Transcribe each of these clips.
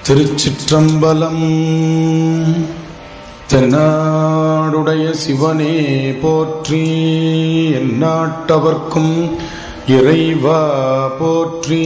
திருச்சிற்றம்பலம் தென்னாடுடைய சிவனே போற்றி எந்நாட்டவர்க்கும் இறைவா போற்றி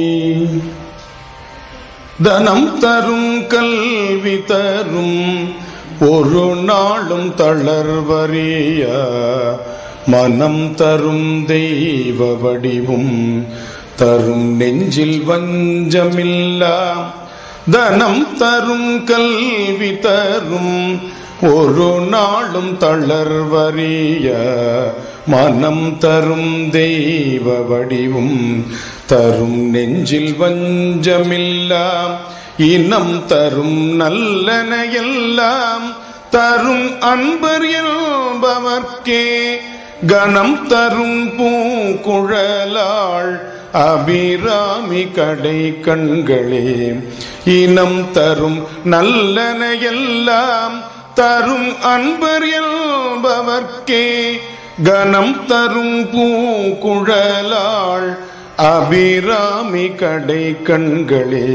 தனம் தரும் கல்வி தரும் ஒரு நாளும் தளர்வறிய மனம் தரும் தெய்வ வடிவும் தரும் நெஞ்சில் வஞ்சமில்லா தனம் தரும் கல்வி தரும் ஒரு நாளும் தளர்வறிய மனம் தரும் தெய்வ வடிவும் தரும் நெஞ்சில் வஞ்சமில்லா இனம் தரும் நல்லன எல்லாம் தரும் அன்பர் என்பவர்க்கே கணம் தரும் பூங்குழலாள் அபிராமி கடை கண்களே இனம் தரும் நல்லன எல்லாம் தரும் அன்பர் என்பவர்க்கே கணம் தரும் பூங்குழலாள் அபிராமி கடை கண்களே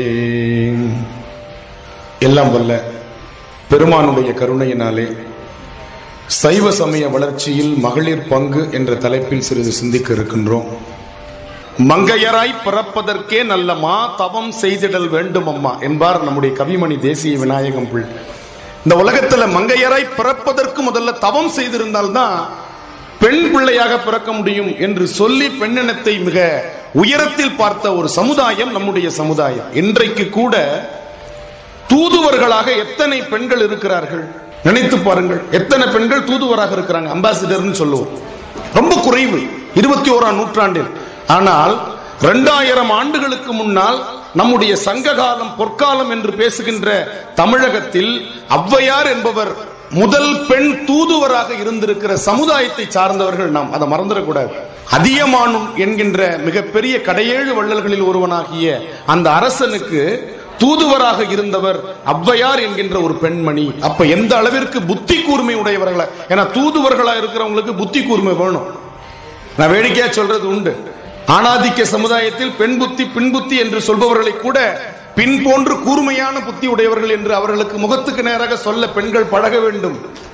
எல்லாம் வல்ல பெருமானுடைய கருணையினாலே சைவ சமய வளர்ச்சியில் மகளிர் பங்கு என்ற தலைப்பில் சிறிது சிந்திக்க இருக்கின்றோம் மங்கையராய் பிறப்பதற்கே நல்ல மா தவம் செய்திடல் வேண்டும் அம்மா என்பார் நம்முடைய கவிமணி தேசிய விநாயகம் பிள்ளை இந்த உலகத்துல மங்கையராய் பிறப்பதற்கு முதல்ல தவம் செய்திருந்தால்தான் பெண் பிள்ளையாக பிறக்க முடியும் என்று சொல்லி பெண்ணினத்தை மிக உயரத்தில் பார்த்த ஒரு சமுதாயம் நம்முடைய சமுதாயம் இன்றைக்கு கூட தூதுவர்களாக எத்தனை பெண்கள் இருக்கிறார்கள் நினைத்து பாருங்கள் எத்தனை பெண்கள் தூதுவராக இருக்கிறாங்க அம்பாசிடர்னு சொல்லுவோம் ரொம்ப குறைவு இருபத்தி ஓராம் நூற்றாண்டில் ஆனால் இரண்டாயிரம் ஆண்டுகளுக்கு முன்னால் நம்முடைய சங்ககாலம் பொற்காலம் என்று பேசுகின்ற தமிழகத்தில் ஔவையார் என்பவர் முதல் பெண் தூதுவராக இருந்திருக்கிற சமுதாயத்தை சார்ந்தவர்கள் நாம் அதை மறந்துடக்கூடாது அதியமானும் என்கின்ற மிகப்பெரிய கடையேழு வள்ளல்களில் ஒருவனாகிய அந்த அரசனுக்கு தூதுவராக இருந்தவர் ஔவையார் என்கின்ற ஒரு பெண்மணி அப்ப எந்த அளவிற்கு புத்தி கூர்மை உடையவர்களா ஏன்னா தூதுவர்களா இருக்கிறவங்களுக்கு புத்தி கூர்மை வேணும் நான் வேடிக்கையா சொல்றது உண்டு ஆணாதிக்க சமுதாயத்தில் பெண் புத்தி பின் புத்தி என்று சொல்பவர்களை கூட பின் போன்று கூர்மையான புத்தி உடையவர்கள் என்று அவர்களுக்கு முகத்துக்கு நேராக சொல்ல பெண்கள் பழக வேண்டும்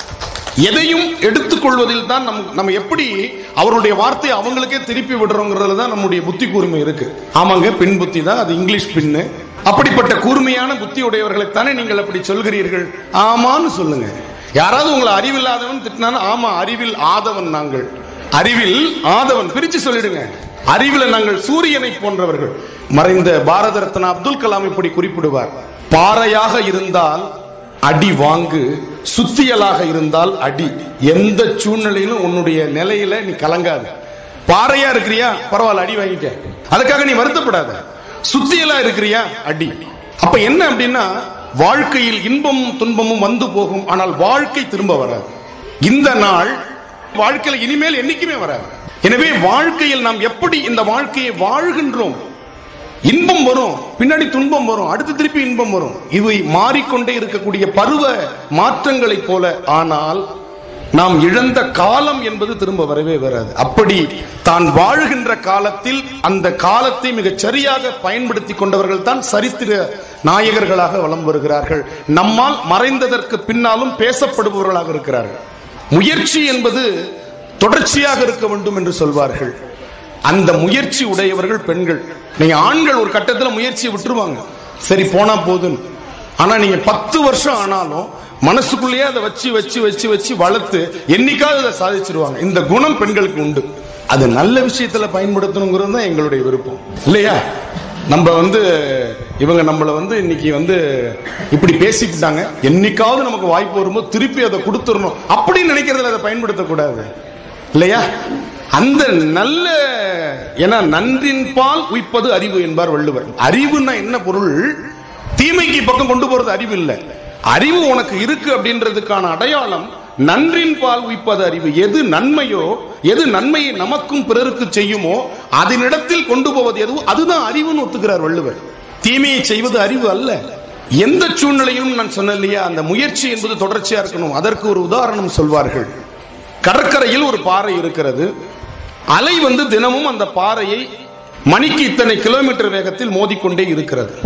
எதையும் எடுத்துக்கொள்வதில் தான் நம் நம்ம எப்படி அவருடைய வார்த்தையை அவங்களுக்கே திருப்பி விடுறோங்கிறதுல தான் நம்முடைய புத்தி கூர்மை இருக்கு ஆமாங்க பின் புத்தி தான் அது இங்கிலீஷ் பின்னு அப்படிப்பட்ட கூர்மையான புத்தி உடையவர்களைத்தானே நீங்கள் அப்படி சொல்கிறீர்கள் ஆமான்னு சொல்லுங்க யாராவது உங்களை அறிவில்லாதவன் திட்டினாலும் ஆமா அறிவில் ஆதவன் நாங்கள் அறிவில் ஆதவன் பிரிச்சு சொல்லிடுங்க அறிவில் நாங்கள் சூரியனை போன்றவர்கள் மறைந்த பாரத ரத்னா அப்துல் கலாம் இப்படி குறிப்பிடுவார் பாறையாக இருந்தால் அடி வாங்கு சுத்தியலாக இருந்தால் அடி எந்த சூழ்நிலையிலும் உன்னுடைய நிலையில நீ கலங்காது பாறையா இருக்கிறியா பரவாயில்ல அடி வாங்கிக்க அதுக்காக நீ வருத்தப்படாத சுத்தியலா இருக்கிறியா அடி அப்ப என்ன அப்படின்னா வாழ்க்கையில் இன்பமும் துன்பமும் வந்து போகும் ஆனால் வாழ்க்கை திரும்ப வராது இந்த நாள் வாழ்க்கையில் இனிமேல் என்னைக்குமே வராது எனவே வாழ்க்கையில் நாம் எப்படி இந்த வாழ்க்கையை வாழ்கின்றோம் இன்பம் வரும் பின்னாடி துன்பம் வரும் அடுத்து திருப்பி இன்பம் வரும் இவை மாறிக்கொண்டே இருக்கக்கூடிய பருவ மாற்றங்களைப் போல ஆனால் நாம் இழந்த காலம் என்பது திரும்ப வரவே வராது அப்படி தான் வாழ்கின்ற காலத்தில் அந்த காலத்தை மிகச் சரியாக பயன்படுத்தி கொண்டவர்கள் தான் சரித்திர நாயகர்களாக வலம் வருகிறார்கள் நம்மால் மறைந்ததற்கு பின்னாலும் பேசப்படுபவர்களாக இருக்கிறார்கள் முயற்சி என்பது தொடர்ச்சியாக இருக்க வேண்டும் என்று சொல்வார்கள் அந்த முயற்சி உடையவர்கள் பெண்கள் நீங்க ஆண்கள் ஒரு கட்டத்தில் முயற்சியை விட்டுருவாங்க சரி போனா போதும் ஆனா நீங்க பத்து வருஷம் ஆனாலும் மனசுக்குள்ளேயே அதை வச்சு வச்சு வச்சு வச்சு வளர்த்து என்னைக்காவது அதை சாதிச்சிருவாங்க இந்த குணம் பெண்களுக்கு உண்டு அது நல்ல விஷயத்துல பயன்படுத்தணுங்கிறது தான் எங்களுடைய விருப்பம் இல்லையா நம்ம வந்து இவங்க நம்மள வந்து இன்னைக்கு வந்து இப்படி பேசிக்கிட்டாங்க என்னைக்காவது நமக்கு வாய்ப்பு வரும்போது திருப்பி அதை கொடுத்துடணும் அப்படின்னு நினைக்கிறதுல அதை பயன்படுத்தக்கூடாது இல்லையா அந்த நல்ல ஏன்னா நன்றின் பால் உய்ப்பது அறிவு என்பார் வள்ளுவர் அறிவுன்னா என்ன பொருள் தீமைக்கு பக்கம் கொண்டு போறது அறிவு இல்லை அறிவு உனக்கு இருக்கு அப்படின்றதுக்கான அடையாளம் நன்றின் பால் உய்ப்பது அறிவு எது நன்மையோ எது நன்மையை நமக்கும் பிறருக்கு செய்யுமோ அதனிடத்தில் கொண்டு போவது எதுவோ அதுதான் அறிவுன்னு ஒத்துக்கிறார் வள்ளுவர் தீமையை செய்வது அறிவு அல்ல எந்த சூழ்நிலையும் நான் சொன்ன இல்லையா அந்த முயற்சி என்பது தொடர்ச்சியா இருக்கணும் அதற்கு ஒரு உதாரணம் சொல்வார்கள் கடற்கரையில் ஒரு பாறை இருக்கிறது அலை வந்து தினமும் அந்த பாறையை மணிக்கு இத்தனை கிலோமீட்டர் வேகத்தில் மோதிக்கொண்டே இருக்கிறது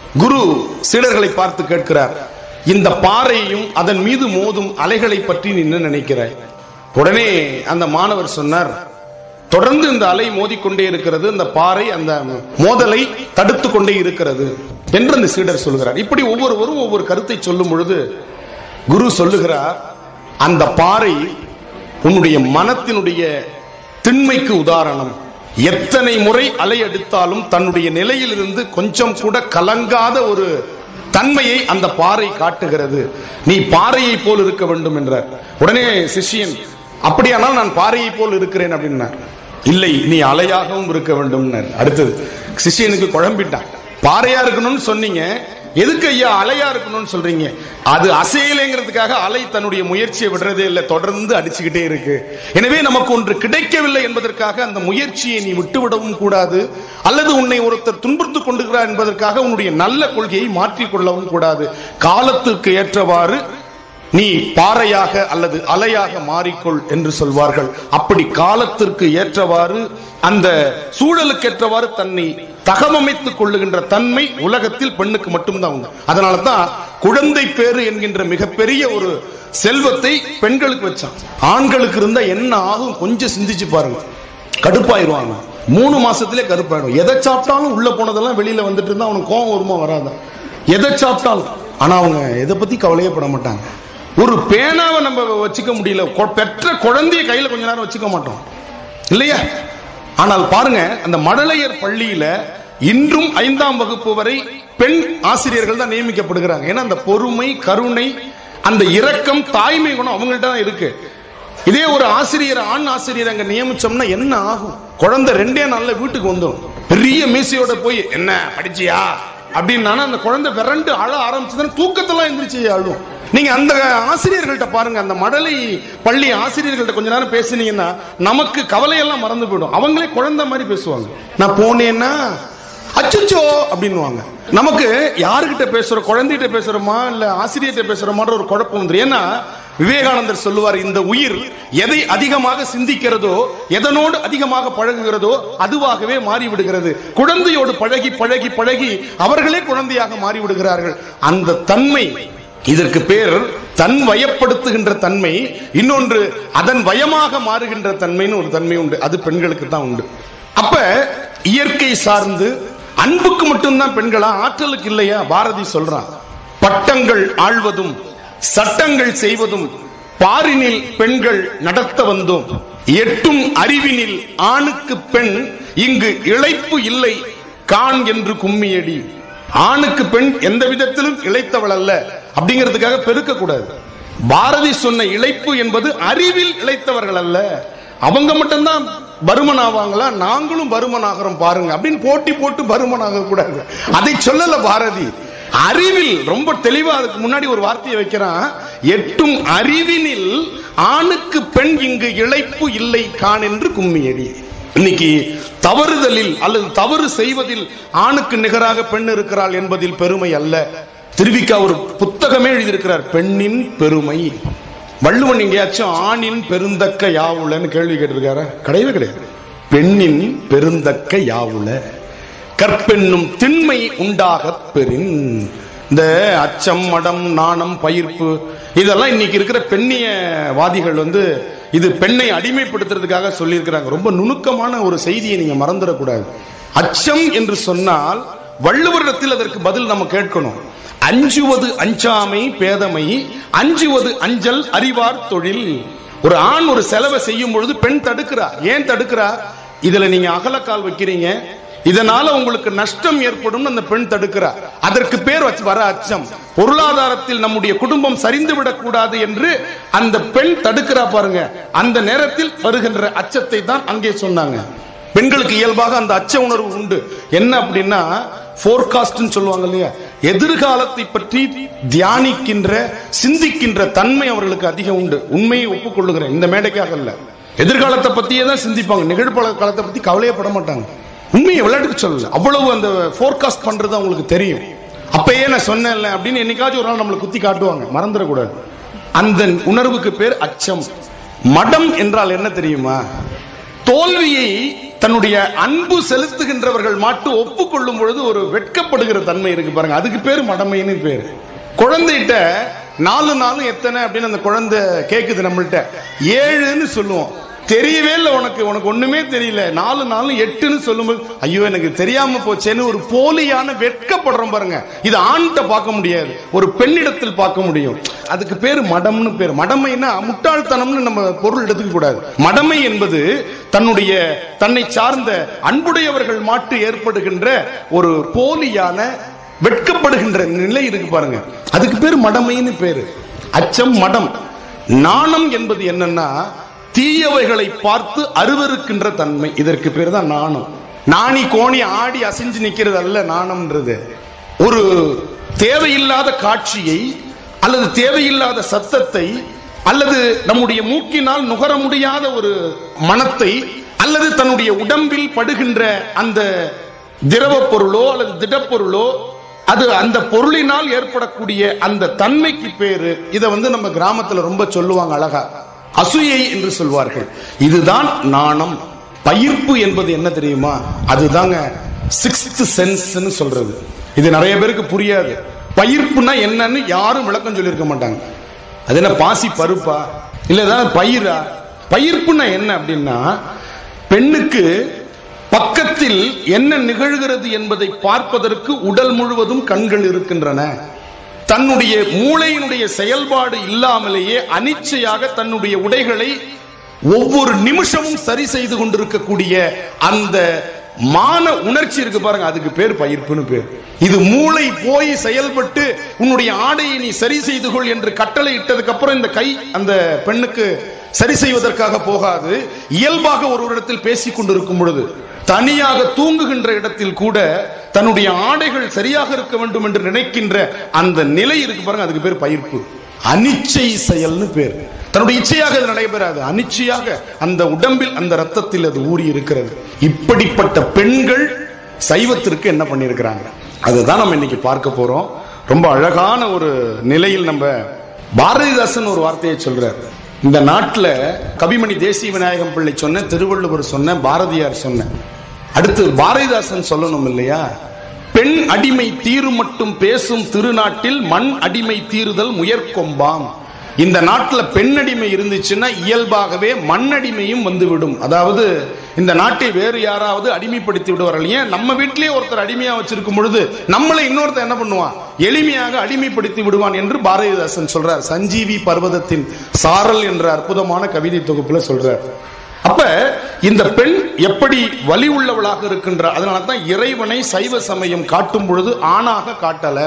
குரு சீடர்களை பார்த்து கேட்கிறார் இந்த பாறையையும் அதன் மீது மோதும் அலைகளை பற்றி நீ என்ன நினைக்கிறாய் உடனே அந்த மாணவர் சொன்னார் தொடர்ந்து இந்த அலை மோதிக்கொண்டே இருக்கிறது அந்த பாறை அந்த மோதலை தடுத்து கொண்டே இருக்கிறது என்று அந்த சீடர் சொல்கிறார் இப்படி ஒவ்வொருவரும் ஒவ்வொரு கருத்தை சொல்லும் பொழுது குரு சொல்லுகிறார் அந்த பாறை உன்னுடைய மனத்தினுடைய திண்மைக்கு உதாரணம் எத்தனை முறை அலை அடித்தாலும் தன்னுடைய நிலையிலிருந்து கொஞ்சம் கூட கலங்காத ஒரு தன்மையை அந்த பாறை காட்டுகிறது நீ பாறையை போல் இருக்க வேண்டும் என்றார் உடனே சிஷ்யன் அப்படியானால் நான் பாறையை போல் இருக்கிறேன் அப்படின்னார் இல்லை நீ அலையாகவும் இருக்க வேண்டும் அடுத்தது சிஷ்யனுக்கு குழம்பிட்டான் பாறையா இருக்கணும்னு சொன்னீங்க எதுக்கு ஐயா அலையா இருக்கணும்னு சொல்றீங்க அது அசையலைங்கிறதுக்காக அலை தன்னுடைய முயற்சியை விடுறதே இல்லை தொடர்ந்து அடிச்சுக்கிட்டே இருக்கு எனவே நமக்கு ஒன்று கிடைக்கவில்லை என்பதற்காக அந்த முயற்சியை நீ விட்டுவிடவும் கூடாது அல்லது உன்னை ஒருத்தர் துன்புறுத்திக் கொண்டிருக்கிறார் என்பதற்காக உன்னுடைய நல்ல கொள்கையை மாற்றிக் கொள்ளவும் கூடாது காலத்திற்கு ஏற்றவாறு நீ பாறையாக அல்லது அலையாக மாறிக்கொள் என்று சொல்வார்கள் அப்படி காலத்திற்கு ஏற்றவாறு அந்த சூழலுக்கு ஏற்றவாறு தன்னை தகவமைத்துக் கொள்ளுகின்ற தன்மை உலகத்தில் பெண்ணுக்கு மட்டும்தான் உண்டு அதனால தான் குழந்தை பேரு என்கின்ற மிகப்பெரிய ஒரு செல்வத்தை பெண்களுக்கு வச்சான் ஆண்களுக்கு இருந்தா என்ன ஆகும் கொஞ்சம் சிந்திச்சு பாருங்க கடுப்பாயிருவாங்க மூணு மாசத்திலே கருப்பாயிடும் எதை சாப்பிட்டாலும் உள்ள போனதெல்லாம் வெளியில வந்துட்டு இருந்தா அவனுக்கு கோவம் வருமா வராதா எதை சாப்பிட்டாலும் ஆனா அவங்க எதை பத்தி கவலையே பட மாட்டாங்க ஒரு பேனாவை நம்ம வச்சுக்க முடியல கொ- பெற்ற குழந்தைய கையில கொஞ்ச நேரம் வச்சுக்க மாட்டோம் இல்லையா ஆனால் பாருங்க அந்த மழலையர் பள்ளியில இன்றும் ஐந்தாம் வகுப்பு வரை பெண் ஆசிரியர்கள் தான் நியமிக்கப்படுகிறாங்க ஏன்னா அந்த பொறுமை கருணை அந்த இரக்கம் தாய்மை குணம் அவங்கள்ட்ட தான் இருக்கு இதே ஒரு ஆசிரியர் ஆண் ஆசிரியர் அங்க நியமிச்சோம்னா என்ன ஆகும் குழந்தை ரெண்டே நாள்ல வீட்டுக்கு வந்துடும் பெரிய மீசையோட போய் என்ன படிச்சியா அப்படின்னா அந்த குழந்தை விரண்டு அழ ஆரம்பிச்சதுன்னா தூக்கத்தெல்லாம் எந்திரிச்சு அழும் நீங்க அந்த ஆசிரியர்கள்ட்ட பாருங்க அந்த மடலை பள்ளி ஆசிரியர்கள்ட்ட கொஞ்ச நேரம் பேசுனீங்கன்னா நமக்கு கவலையெல்லாம் மறந்து போயிடும் அவங்களே குழந்தை மாதிரி பேசுவாங்க நான் போனேன்னா அச்சச்சோ அப்படின்னுவாங்க நமக்கு யாருகிட்ட பேசுறோம் குழந்தைகிட்ட பேசுறோமா இல்ல ஆசிரியர்கிட்ட பேசுறோமான்ற ஒரு குழப்பம் வந்துரும் ஏன்னா விவேகானந்தர் சொல்லுவார் இந்த உயிர் எதை அதிகமாக சிந்திக்கிறதோ எதனோடு அதிகமாக பழகுகிறதோ அதுவாகவே மாறிவிடுகிறது குழந்தையோடு பழகி பழகி பழகி அவர்களே குழந்தையாக மாறிவிடுகிறார்கள் அந்த தன்மை இதற்கு பேர் தன் வயப்படுத்துகின்ற தன்மை இன்னொன்று அதன் வயமாக மாறுகின்ற தன்மைன்னு ஒரு தன்மை உண்டு அது பெண்களுக்கு தான் உண்டு அப்ப இயற்கை சார்ந்து அன்புக்கு மட்டும்தான் பெண்களா ஆற்றலுக்கு இல்லையா பாரதி சொல்றான் பட்டங்கள் ஆள்வதும் சட்டங்கள் செய்வதும் பாரினில் பெண்கள் நடத்த வந்தோம் எட்டும் அறிவினில் ஆணுக்கு பெண் இங்கு இழைப்பு இல்லை கான் என்று கும்மியடி ஆணுக்கு பெண் எந்த விதத்திலும் இழைத்தவள் அல்ல அப்படிங்கிறதுக்காக பெருக்க கூடாது பாரதி சொன்ன இழைப்பு என்பது அறிவில் இழைத்தவர்கள் அல்ல அவங்க மட்டும்தான் பருமன் ஆவாங்களா நாங்களும் பருமன் ஆகிறோம் பாருங்க அப்படின்னு போட்டி போட்டு பருமன் ஆக கூடாது அதை சொல்லல பாரதி அறிவில் ரொம்ப தெளிவா அதுக்கு முன்னாடி ஒரு வார்த்தையை வைக்கிறான் எட்டும் அறிவினில் ஆணுக்கு பெண் இங்கு இழைப்பு இல்லை கான் என்று கும்மியடி இன்னைக்கு தவறுதலில் அல்லது தவறு செய்வதில் ஆணுக்கு நிகராக பெண் இருக்கிறாள் என்பதில் பெருமை அல்ல திருவிக்கா ஒரு புத்தகமே எழுதியிருக்கிறார் பெண்ணின் பெருமை வள்ளுவன் எங்கேயாச்சும் ஆணின் பெருந்தக்க யாவுலன்னு கேள்வி கேட்டிருக்காரா கிடையவே கிடையாது பெண்ணின் பெருந்தக்க யாவுல கற்பெண்ணும் திண்மை உண்டாக பெறின் இந்த அச்சம் மடம் நாணம் பயிர்ப்பு இதெல்லாம் இன்னைக்கு இருக்கிற பெண்ணியவாதிகள் வந்து இது பெண்ணை அடிமைப்படுத்துறதுக்காக சொல்லியிருக்கிறாங்க ரொம்ப நுணுக்கமான ஒரு செய்தியை நீங்க மறந்துடக்கூடாது அச்சம் என்று சொன்னால் வள்ளுவரிடத்தில் அதற்கு பதில் நம்ம கேட்கணும் அஞ்சுவது அஞ்சாமை பேதமை அஞ்சுவது அஞ்சல் அறிவார் தொழில் ஒரு ஆண் ஒரு செலவை செய்யும் பொழுது பெண் தடுக்கிறா ஏன் தடுக்கிறா இதுல நீங்க அகலக்கால் வைக்கிறீங்க இதனால உங்களுக்கு நஷ்டம் ஏற்படும் அந்த பெண் தடுக்கிறார் அதற்கு பேர் வச்சு வர அச்சம் பொருளாதாரத்தில் நம்முடைய குடும்பம் சரிந்து விடக்கூடாது என்று அந்த பெண் தடுக்கிறா பாருங்க அந்த நேரத்தில் வருகின்ற அச்சத்தை தான் அங்கே சொன்னாங்க பெண்களுக்கு இயல்பாக அந்த அச்ச உணர்வு உண்டு என்ன அப்படின்னா போர்காஸ்ட் சொல்லுவாங்க இல்லையா எதிர்காலத்தை பற்றி தியானிக்கின்ற சிந்திக்கின்ற தன்மை அவர்களுக்கு அதிகம் உண்டு உண்மையை ஒப்புக்கொள்ளுகிறேன் இந்த மேடைக்காக அல்ல எதிர்காலத்தை பத்தியே தான் சிந்திப்பாங்க நிகழ்பல காலத்தை பத்தி கவலையப்பட மாட்டாங்க உண்மையை விளையாட்டுக்கு சொல்லல அவ்வளவு அந்த போர்காஸ்ட் பண்றது அவங்களுக்கு தெரியும் அப்பயே நான் சொன்னேன்ல அப்படின்னு என்னைக்காச்சும் ஒரு நாள் நம்மளை குத்தி காட்டுவாங்க மறந்துடக்கூடாது அந்த உணர்வுக்கு பேர் அச்சம் மடம் என்றால் என்ன தெரியுமா தோல்வியை தன்னுடைய அன்பு செலுத்துகின்றவர்கள் மாட்டு ஒப்புக்கொள்ளும் பொழுது ஒரு வெட்கப்படுகிற தன்மை இருக்கு பாருங்க அதுக்கு பேரு மடமைன்னு பேரு குழந்தைகிட்ட நாலு நாளும் எத்தனை அப்படின்னு அந்த குழந்தை கேக்குது நம்மள்ட்ட ஏழுன்னு சொல்லுவோம் தெரியவே இல்லை உனக்கு உனக்கு ஒண்ணுமே தெரியல நாலு நாளும் எட்டுன்னு சொல்லும்போது ஐயோ எனக்கு தெரியாம போச்சேன்னு ஒரு போலியான வெட்கப்படுறோம் பாருங்க இது ஆண்கிட்ட பார்க்க முடியாது ஒரு பெண்ணிடத்தில் பார்க்க முடியும் அதுக்கு பேரு மடம்னு பேர் மடமைன்னா முட்டாள்தனம்னு நம்ம பொருள் எடுத்துக்க கூடாது மடமை என்பது தன்னுடைய தன்னை சார்ந்த அன்புடையவர்கள் மாட்டு ஏற்படுகின்ற ஒரு போலியான வெட்கப்படுகின்ற நிலை இருக்கு பாருங்க அதுக்கு பேர் மடமைன்னு பேரு அச்சம் மடம் நாணம் என்பது என்னன்னா தீயவைகளை பார்த்து அருவருக்கின்ற தன்மை இதற்கு பேர் தான் நாணம் நாணி கோணி ஆடி அசைஞ்சு நிக்கிறது அல்ல நாணம்ன்றது ஒரு தேவையில்லாத காட்சியை அல்லது தேவையில்லாத சத்தத்தை அல்லது நம்முடைய மூக்கினால் நுகர முடியாத ஒரு மனத்தை அல்லது தன்னுடைய உடம்பில் படுகின்ற அந்த திரவ பொருளோ அல்லது திடப்பொருளோ அது அந்த பொருளினால் ஏற்படக்கூடிய அந்த தன்மைக்கு பேரு இதை வந்து நம்ம கிராமத்துல ரொம்ப சொல்லுவாங்க அழகா அசூயை என்று சொல்வார்கள் இதுதான் நாணம் பயிர்ப்பு என்பது என்ன தெரியுமா அதுதாங்க சிக்ஸ்த் சென்ஸ்னு சொல்றது இது நிறைய பேருக்கு புரியாது பயிர்ப்புனா என்னன்னு யாரும் விளக்கம் சொல்லியிருக்க மாட்டாங்க அது என்ன பாசி பருப்பா இல்ல ஏதாவது பயிரா பயிர்ப்புனா என்ன அப்படின்னா பெண்ணுக்கு பக்கத்தில் என்ன நிகழ்கிறது என்பதை பார்ப்பதற்கு உடல் முழுவதும் கண்கள் இருக்கின்றன தன்னுடைய மூளையினுடைய செயல்பாடு இல்லாமலேயே அனிச்சையாக தன்னுடைய உடைகளை ஒவ்வொரு நிமிஷமும் சரி செய்து கொண்டிருக்கக்கூடிய அந்த மான உணர்ச்சி இருக்கு பாருங்க அதுக்கு பேர் பயிர்ப்புன்னு பேர் இது மூளை போய் செயல்பட்டு உன்னுடைய ஆடையை நீ சரி செய்து கொள் என்று கட்டளை இட்டதுக்கு அப்புறம் இந்த கை அந்த பெண்ணுக்கு சரி செய்வதற்காக போகாது இயல்பாக ஒருவரிடத்தில் பேசிக் கொண்டிருக்கும் பொழுது தனியாக தூங்குகின்ற இடத்தில் கூட தன்னுடைய ஆடைகள் சரியாக இருக்க வேண்டும் என்று நினைக்கின்ற அந்த நிலை இருக்கு பாருங்க அதுக்கு பேர் பயிர்ப்பு அனிச்சை செயல்னு பேர் தன்னுடைய இச்சையாக அது நடைபெறாது அனிச்சையாக அந்த உடம்பில் அந்த ரத்தத்தில் அது ஊறி இருக்கிறது இப்படிப்பட்ட பெண்கள் சைவத்திற்கு என்ன பண்ணியிருக்கிறாங்க அதுதான் நம்ம இன்னைக்கு பார்க்க போறோம் ரொம்ப அழகான ஒரு நிலையில் நம்ம பாரதிதாசன் ஒரு வார்த்தையை சொல்றாரு இந்த நாட்டுல கவிமணி தேசிய விநாயகம் பிள்ளை சொன்ன திருவள்ளுவர் சொன்ன பாரதியார் சொன்ன அடுத்து பாரதிதாசன் சொல்லணும் இல்லையா பெண் அடிமை தீரு மட்டும் பேசும் திருநாட்டில் மண் அடிமை தீருதல் முயற்கொம்பாம் இந்த நாட்டுல பெண் அடிமை இருந்துச்சுன்னா இயல்பாகவே மண்ணடிமையும் வந்துவிடும் அதாவது இந்த நாட்டை வேறு யாராவது அடிமைப்படுத்தி விடுவார்கள் ஏன் நம்ம வீட்டிலேயே ஒருத்தர் அடிமையா வச்சிருக்கும் பொழுது நம்மளை இன்னொருத்தர் என்ன பண்ணுவான் எளிமையாக அடிமைப்படுத்தி விடுவான் என்று பாரதிதாசன் சொல்றார் சஞ்சீவி பர்வதத்தின் சாரல் என்ற அற்புதமான கவிதை தொகுப்புல சொல்றார் அப்ப இந்த பெண் எப்படி வலி உள்ளவளாக இருக்கின்றார் அதனால தான் இறைவனை சைவ சமயம் காட்டும் பொழுது ஆணாக காட்டல